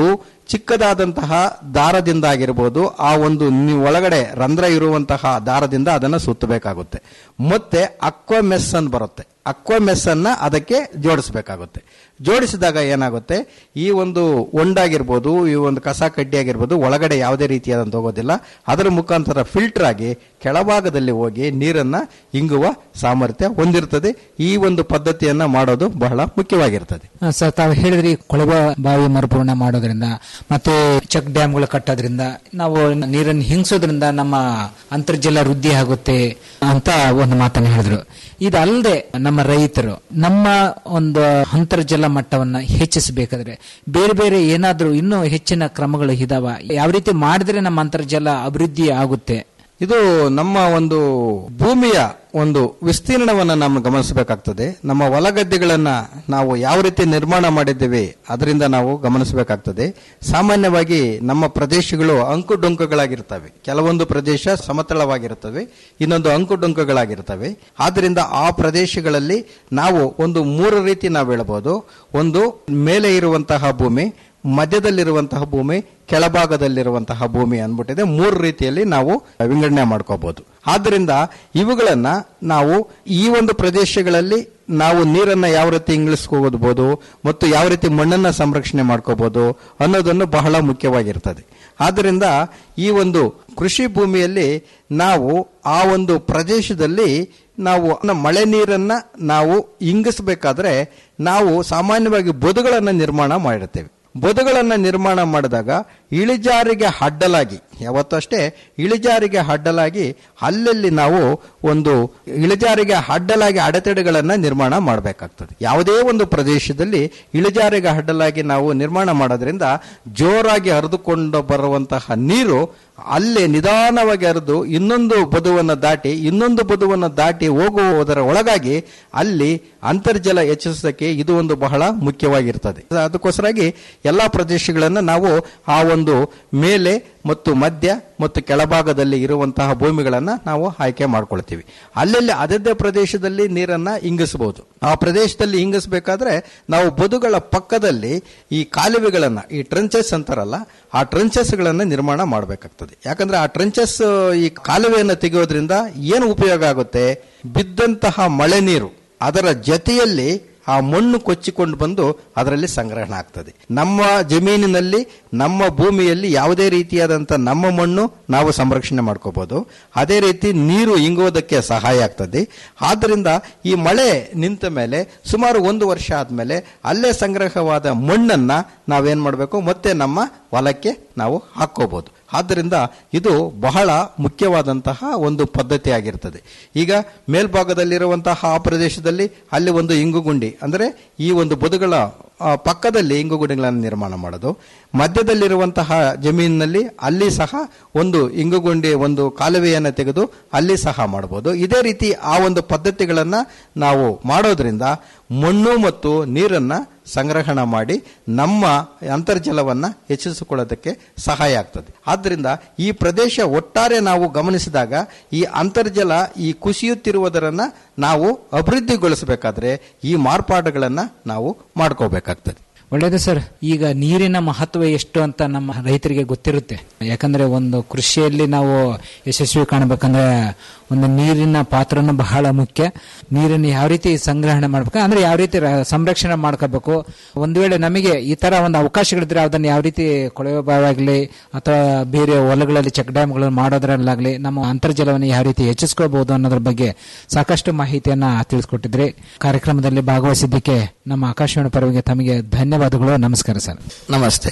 ಚಿಕ್ಕದಾದಂತಹ ದಾರದಿಂದ ಆಗಿರ್ಬೋದು ಆ ಒಂದು ನಿ- ಒಳಗಡೆ ರಂಧ್ರ ಇರುವಂತಹ ದಾರದಿಂದ ಅದನ್ನು ಸುತ್ತಬೇಕಾಗುತ್ತೆ ಮತ್ತೆ ಅಕ್ವಮೆಸ್ ಅಂತ ಬರುತ್ತೆ ಅಕ್ವಮೆಸ್ ಅನ್ನ ಅದಕ್ಕೆ ಜೋಡಿಸಬೇಕಾಗುತ್ತೆ ಜೋಡಿಸಿದಾಗ ಏನಾಗುತ್ತೆ ಈ ಒಂದು ಒಂಡಾಗಿರ್ಬೋದು ಈ ಒಂದು ಕಸ ಕಡ್ಡಿ ಆಗಿರ್ಬೋದು ಒಳಗಡೆ ಯಾವುದೇ ರೀತಿಯಾದಂತ ಹೋಗೋದಿಲ್ಲ ಅದರ ಮುಖಾಂತರ ಫಿಲ್ಟರ್ ಆಗಿ ಕೆಳಭಾಗದಲ್ಲಿ ಹೋಗಿ ನೀರನ್ನ ಇಂಗುವ ಸಾಮರ್ಥ್ಯ ಹೊಂದಿರ್ತದೆ ಈ ಒಂದು ಪದ್ಧತಿಯನ್ನ ಮಾಡೋದು ಬಹಳ ಮುಖ್ಯವಾಗಿರ್ತದೆ ಆ, ಸರ್ ತಾವು ಹೇಳಿದ್ರಿ ಕೊಳವೆ ಬಾವಿ ಮರುಪೂರ್ಣ ಮಾಡೋದ್ರಿಂದ ಮತ್ತೆ ಚೆಕ್ ಡ್ಯಾಮ್ಗಳು ಕಟ್ಟೋದ್ರಿಂದ ನಾವು ನೀರನ್ನು ಹಿಂಗಿಸೋದ್ರಿಂದ ನಮ್ಮ ಅಂತರ್ಜಲ ವೃದ್ಧಿ ಆಗುತ್ತೆ ಅಂತ ಒಂದು ಮಾತನ್ನು ಹೇಳಿದ್ರು ಇದಲ್ಲದೆ ನಮ್ಮ ರೈತರು ನಮ್ಮ ಒಂದು ಅಂತರ್ಜಲ ಮಟ್ಟವನ್ನ ಹೆಚ್ಚಿಸಬೇಕಾದ್ರೆ ಬೇರೆ ಬೇರೆ ಏನಾದ್ರೂ ಇನ್ನೂ ಹೆಚ್ಚಿನ ಕ್ರಮಗಳು ಇದಾವ ಯಾವ ರೀತಿ ಮಾಡಿದ್ರೆ ನಮ್ಮ ಅಂತರ್ಜಲ ಅಭಿವೃದ್ಧಿ ಆಗುತ್ತೆ ಇದು ನಮ್ಮ ಒಂದು ಭೂಮಿಯ ಒಂದು ವಿಸ್ತೀರ್ಣವನ್ನು ನಾವು ಗಮನಿಸಬೇಕಾಗ್ತದೆ ನಮ್ಮ ಹೊಲಗದ್ದೆಗಳನ್ನ ನಾವು ಯಾವ ರೀತಿ ನಿರ್ಮಾಣ ಮಾಡಿದ್ದೇವೆ ಅದರಿಂದ ನಾವು ಗಮನಿಸಬೇಕಾಗ್ತದೆ ಸಾಮಾನ್ಯವಾಗಿ ನಮ್ಮ ಪ್ರದೇಶಗಳು ಅಂಕುಡೊಂಕುಗಳಾಗಿರ್ತವೆ ಕೆಲವೊಂದು ಪ್ರದೇಶ ಸಮತಳವಾಗಿರುತ್ತವೆ ಇನ್ನೊಂದು ಅಂಕುಡೊಂಕುಗಳಾಗಿರ್ತವೆ ಆದ್ರಿಂದ ಆ ಪ್ರದೇಶಗಳಲ್ಲಿ ನಾವು ಒಂದು ಮೂರು ರೀತಿ ನಾವು ಹೇಳಬಹುದು ಒಂದು ಮೇಲೆ ಇರುವಂತಹ ಭೂಮಿ ಮಧ್ಯದಲ್ಲಿರುವಂತಹ ಭೂಮಿ ಕೆಳಭಾಗದಲ್ಲಿರುವಂತಹ ಭೂಮಿ ಅಂದ್ಬಿಟ್ಟಿದೆ ಮೂರು ರೀತಿಯಲ್ಲಿ ನಾವು ವಿಂಗಡಣೆ ಮಾಡ್ಕೋಬಹುದು ಆದ್ರಿಂದ ಇವುಗಳನ್ನ ನಾವು ಈ ಒಂದು ಪ್ರದೇಶಗಳಲ್ಲಿ ನಾವು ನೀರನ್ನ ಯಾವ ರೀತಿ ಇಂಗ್ಲಿಸ್ಕೋಬಹುದು ಮತ್ತು ಯಾವ ರೀತಿ ಮಣ್ಣನ್ನ ಸಂರಕ್ಷಣೆ ಮಾಡ್ಕೋಬಹುದು ಅನ್ನೋದನ್ನು ಬಹಳ ಮುಖ್ಯವಾಗಿರ್ತದೆ ಆದ್ದರಿಂದ ಈ ಒಂದು ಕೃಷಿ ಭೂಮಿಯಲ್ಲಿ ನಾವು ಆ ಒಂದು ಪ್ರದೇಶದಲ್ಲಿ ನಾವು ಮಳೆ ನೀರನ್ನ ನಾವು ಇಂಗಿಸಬೇಕಾದ್ರೆ ನಾವು ಸಾಮಾನ್ಯವಾಗಿ ಬದುಗಳನ್ನ ನಿರ್ಮಾಣ ಮಾಡಿರ್ತೇವೆ ಬದುಗಳನ್ನ ನಿರ್ಮಾಣ ಮಾಡಿದಾಗ ಇಳಿಜಾರಿಗೆ ಅಡ್ಡಲಾಗಿ ಯಾವತ್ತಷ್ಟೇ ಇಳಿಜಾರಿಗೆ ಅಡ್ಡಲಾಗಿ ಅಲ್ಲಲ್ಲಿ ನಾವು ಒಂದು ಇಳಿಜಾರಿಗೆ ಅಡ್ಡಲಾಗಿ ಅಡೆತಡೆಗಳನ್ನ ನಿರ್ಮಾಣ ಮಾಡಬೇಕಾಗ್ತದೆ ಯಾವುದೇ ಒಂದು ಪ್ರದೇಶದಲ್ಲಿ ಇಳಿಜಾರಿಗೆ ಅಡ್ಡಲಾಗಿ ನಾವು ನಿರ್ಮಾಣ ಮಾಡೋದ್ರಿಂದ ಜೋರಾಗಿ ಹರಿದುಕೊಂಡು ಬರುವಂತಹ ನೀರು ಅಲ್ಲೇ ನಿಧಾನವಾಗಿ ಹರಿದು ಇನ್ನೊಂದು ಬದುವನ್ನು ದಾಟಿ ಇನ್ನೊಂದು ಬದುವನ್ನು ದಾಟಿ ಹೋಗುವುದರ ಒಳಗಾಗಿ ಅಲ್ಲಿ ಅಂತರ್ಜಲ ಹೆಚ್ಚಿಸೋದಕ್ಕೆ ಇದು ಒಂದು ಬಹಳ ಮುಖ್ಯವಾಗಿರ್ತದೆ ಅದಕ್ಕೋಸ್ಕರಾಗಿ ಎಲ್ಲಾ ಪ್ರದೇಶಗಳನ್ನು ನಾವು ಆ ಒಂದು ಮೇಲೆ ಮತ್ತು ಮಧ್ಯ ಮತ್ತು ಕೆಳಭಾಗದಲ್ಲಿ ಇರುವಂತಹ ಭೂಮಿಗಳನ್ನ ನಾವು ಆಯ್ಕೆ ಮಾಡ್ಕೊಳ್ತೀವಿ ಅಲ್ಲಲ್ಲಿ ಅದದೇ ಪ್ರದೇಶದಲ್ಲಿ ನೀರನ್ನ ಇಂಗಿಸಬಹುದು ಆ ಪ್ರದೇಶದಲ್ಲಿ ಇಂಗಿಸಬೇಕಾದ್ರೆ ನಾವು ಬದುಗಳ ಪಕ್ಕದಲ್ಲಿ ಈ ಕಾಲುವೆಗಳನ್ನ ಈ ಟ್ರಂಚಸ್ ಅಂತಾರಲ್ಲ ಆ ಟ್ರಂಚಸ್ ಗಳನ್ನ ನಿರ್ಮಾಣ ಮಾಡಬೇಕಾಗ್ತದೆ ಯಾಕಂದ್ರೆ ಆ ಟ್ರಂಚಸ್ ಈ ಕಾಲುವೆಯನ್ನು ತೆಗೆಯೋದ್ರಿಂದ ಏನು ಉಪಯೋಗ ಆಗುತ್ತೆ ಬಿದ್ದಂತಹ ಮಳೆ ನೀರು ಅದರ ಜೊತೆಯಲ್ಲಿ ಆ ಮಣ್ಣು ಕೊಚ್ಚಿಕೊಂಡು ಬಂದು ಅದರಲ್ಲಿ ಸಂಗ್ರಹಣ ಆಗ್ತದೆ ನಮ್ಮ ಜಮೀನಿನಲ್ಲಿ ನಮ್ಮ ಭೂಮಿಯಲ್ಲಿ ಯಾವುದೇ ರೀತಿಯಾದಂಥ ನಮ್ಮ ಮಣ್ಣು ನಾವು ಸಂರಕ್ಷಣೆ ಮಾಡ್ಕೋಬಹುದು ಅದೇ ರೀತಿ ನೀರು ಇಂಗುವುದಕ್ಕೆ ಸಹಾಯ ಆಗ್ತದೆ ಆದ್ದರಿಂದ ಈ ಮಳೆ ನಿಂತ ಮೇಲೆ ಸುಮಾರು ಒಂದು ವರ್ಷ ಆದ್ಮೇಲೆ ಅಲ್ಲೇ ಸಂಗ್ರಹವಾದ ಮಣ್ಣನ್ನ ನಾವೇನ್ ಮಾಡಬೇಕು ಮತ್ತೆ ನಮ್ಮ ಹೊಲಕ್ಕೆ ನಾವು ಹಾಕೋಬಹುದು ಆದ್ದರಿಂದ ಇದು ಬಹಳ ಮುಖ್ಯವಾದಂತಹ ಒಂದು ಪದ್ಧತಿ ಆಗಿರ್ತದೆ ಈಗ ಮೇಲ್ಭಾಗದಲ್ಲಿರುವಂತಹ ಆ ಪ್ರದೇಶದಲ್ಲಿ ಅಲ್ಲಿ ಒಂದು ಇಂಗುಗುಂಡಿ ಅಂದರೆ ಈ ಒಂದು ಬದುಗಳ ಆ, ಪಕ್ಕದಲ್ಲಿ ಇಂಗುಗುಂಡಿಗಳನ್ನು ನಿರ್ಮಾಣ ಮಾಡೋದು ಮಧ್ಯದಲ್ಲಿರುವಂತಹ ಜಮೀನಿನಲ್ಲಿ ಅಲ್ಲಿ ಸಹ ಒಂದು ಇಂಗುಗುಂಡಿ ಒಂದು ಕಾಲುವೆಯನ್ನು ತೆಗೆದು ಅಲ್ಲಿ ಸಹ ಮಾಡಬಹುದು ಇದೇ ರೀತಿ ಆ ಒಂದು ಪದ್ಧತಿಗಳನ್ನ ನಾವು ಮಾಡೋದ್ರಿಂದ ಮಣ್ಣು ಮತ್ತು ನೀರನ್ನ ಸಂಗ್ರಹಣ ಮಾಡಿ ನಮ್ಮ ಅಂತರ್ಜಲವನ್ನ ಹೆಚ್ಚಿಸಿಕೊಳ್ಳೋದಕ್ಕೆ ಸಹಾಯ ಆಗ್ತದೆ ಆದ್ದರಿಂದ ಈ ಪ್ರದೇಶ ಒಟ್ಟಾರೆ ನಾವು ಗಮನಿಸಿದಾಗ ಈ ಅಂತರ್ಜಲ ಈ ಕುಸಿಯುತ್ತಿರುವುದರನ್ನ ನಾವು ಅಭಿವೃದ್ಧಿಗೊಳಿಸಬೇಕಾದ್ರೆ ಈ ಮಾರ್ಪಾಡುಗಳನ್ನ ನಾವು ಮಾಡ್ಕೋಬೇಕಾಗ್ತದೆ ಒಳ್ಳೇದು ಸರ್ ಈಗ ನೀರಿನ ಮಹತ್ವ ಎಷ್ಟು ಅಂತ ನಮ್ಮ ರೈತರಿಗೆ ಗೊತ್ತಿರುತ್ತೆ ಯಾಕಂದ್ರೆ ಒಂದು ಕೃಷಿಯಲ್ಲಿ ನಾವು ಯಶಸ್ವಿ ಕಾಣಬೇಕಂದ್ರೆ ಒಂದು ನೀರಿನ ಪಾತ್ರನೂ ಬಹಳ ಮುಖ್ಯ ನೀರನ್ನು ಯಾವ ರೀತಿ ಸಂಗ್ರಹಣೆ ಮಾಡ್ಬೇಕು ಅಂದ್ರೆ ಯಾವ ರೀತಿ ರ- ಸಂರಕ್ಷಣೆ ಮಾಡ್ಕೋಬೇಕು ಒಂದು ವೇಳೆ ನಮಗೆ ಈ ತರ ಒಂದು ಅವಕಾಶಗಳಿದ್ರೆ ಅದನ್ನು ಯಾವ ರೀತಿ ಕೊಳವೆ ಬಾವಿ ಆಗಲಿ ಅಥವಾ ಬೇರೆ ಹೊಲಗಳಲ್ಲಿ ಚೆಕ್ ಡ್ಯಾಮ್ಗಳನ್ನು ಮಾಡೋದ್ರಲ್ಲಾಗ್ಲಿ ನಮ್ಮ ಅಂತರ್ಜಲವನ್ನು ಯಾವ ರೀತಿ ಹೆಚ್ಚಿಸ್ಕೋಬಹುದು ಅನ್ನೋದ್ರ ಬಗ್ಗೆ ಸಾಕಷ್ಟು ಮಾಹಿತಿಯನ್ನ ತಿಳಿಸ್ಕೊಟ್ಟಿದ್ರಿ ಕಾರ್ಯಕ್ರಮದಲ್ಲಿ ಭಾಗವಹಿಸಿದ್ದಕ್ಕೆ ನಮ್ಮ ಆಕಾಶವಾಣಿ ಪರವಾಗಿ ತಮಗೆ ಧನ್ಯವಾದಗಳು ನಮಸ್ಕಾರ ಸರ್ ನಮಸ್ತೆ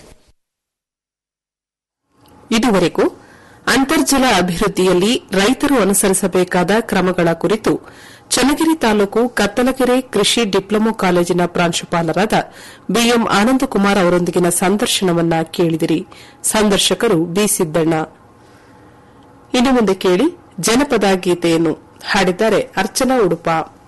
ಇದುವರೆಗೂ ಅಂತರ್ಜಲ ಅಭಿವೃದ್ಧಿಯಲ್ಲಿ ರೈತರು ಅನುಸರಿಸಬೇಕಾದ ಕ್ರಮಗಳ ಕುರಿತು ಚನ್ನಗಿರಿ ತಾಲೂಕು ಕತ್ತಲಗೆರೆ ಕೃಷಿ ಡಿಪ್ಲೊಮೊ ಕಾಲೇಜಿನ ಪ್ರಾಂಶುಪಾಲರಾದ ಬಿಎಂ ಆನಂದಕುಮಾರ್ ಅವರೊಂದಿಗಿನ ಸಂದರ್ಶನವನ್ನ ಕೇಳಿದಿರಿ ಸಂದರ್ಶಕರು ಬಿ ಸಿದ್ದಣ್ಣ ಇನ್ನು ಮುಂದೆ ಕೇಳಿ ಜನಪದ ಗೀತೆಯನ್ನು ಹಾಡಿದ್ದಾರೆ ಅರ್ಚನಾ ಉಡುಪ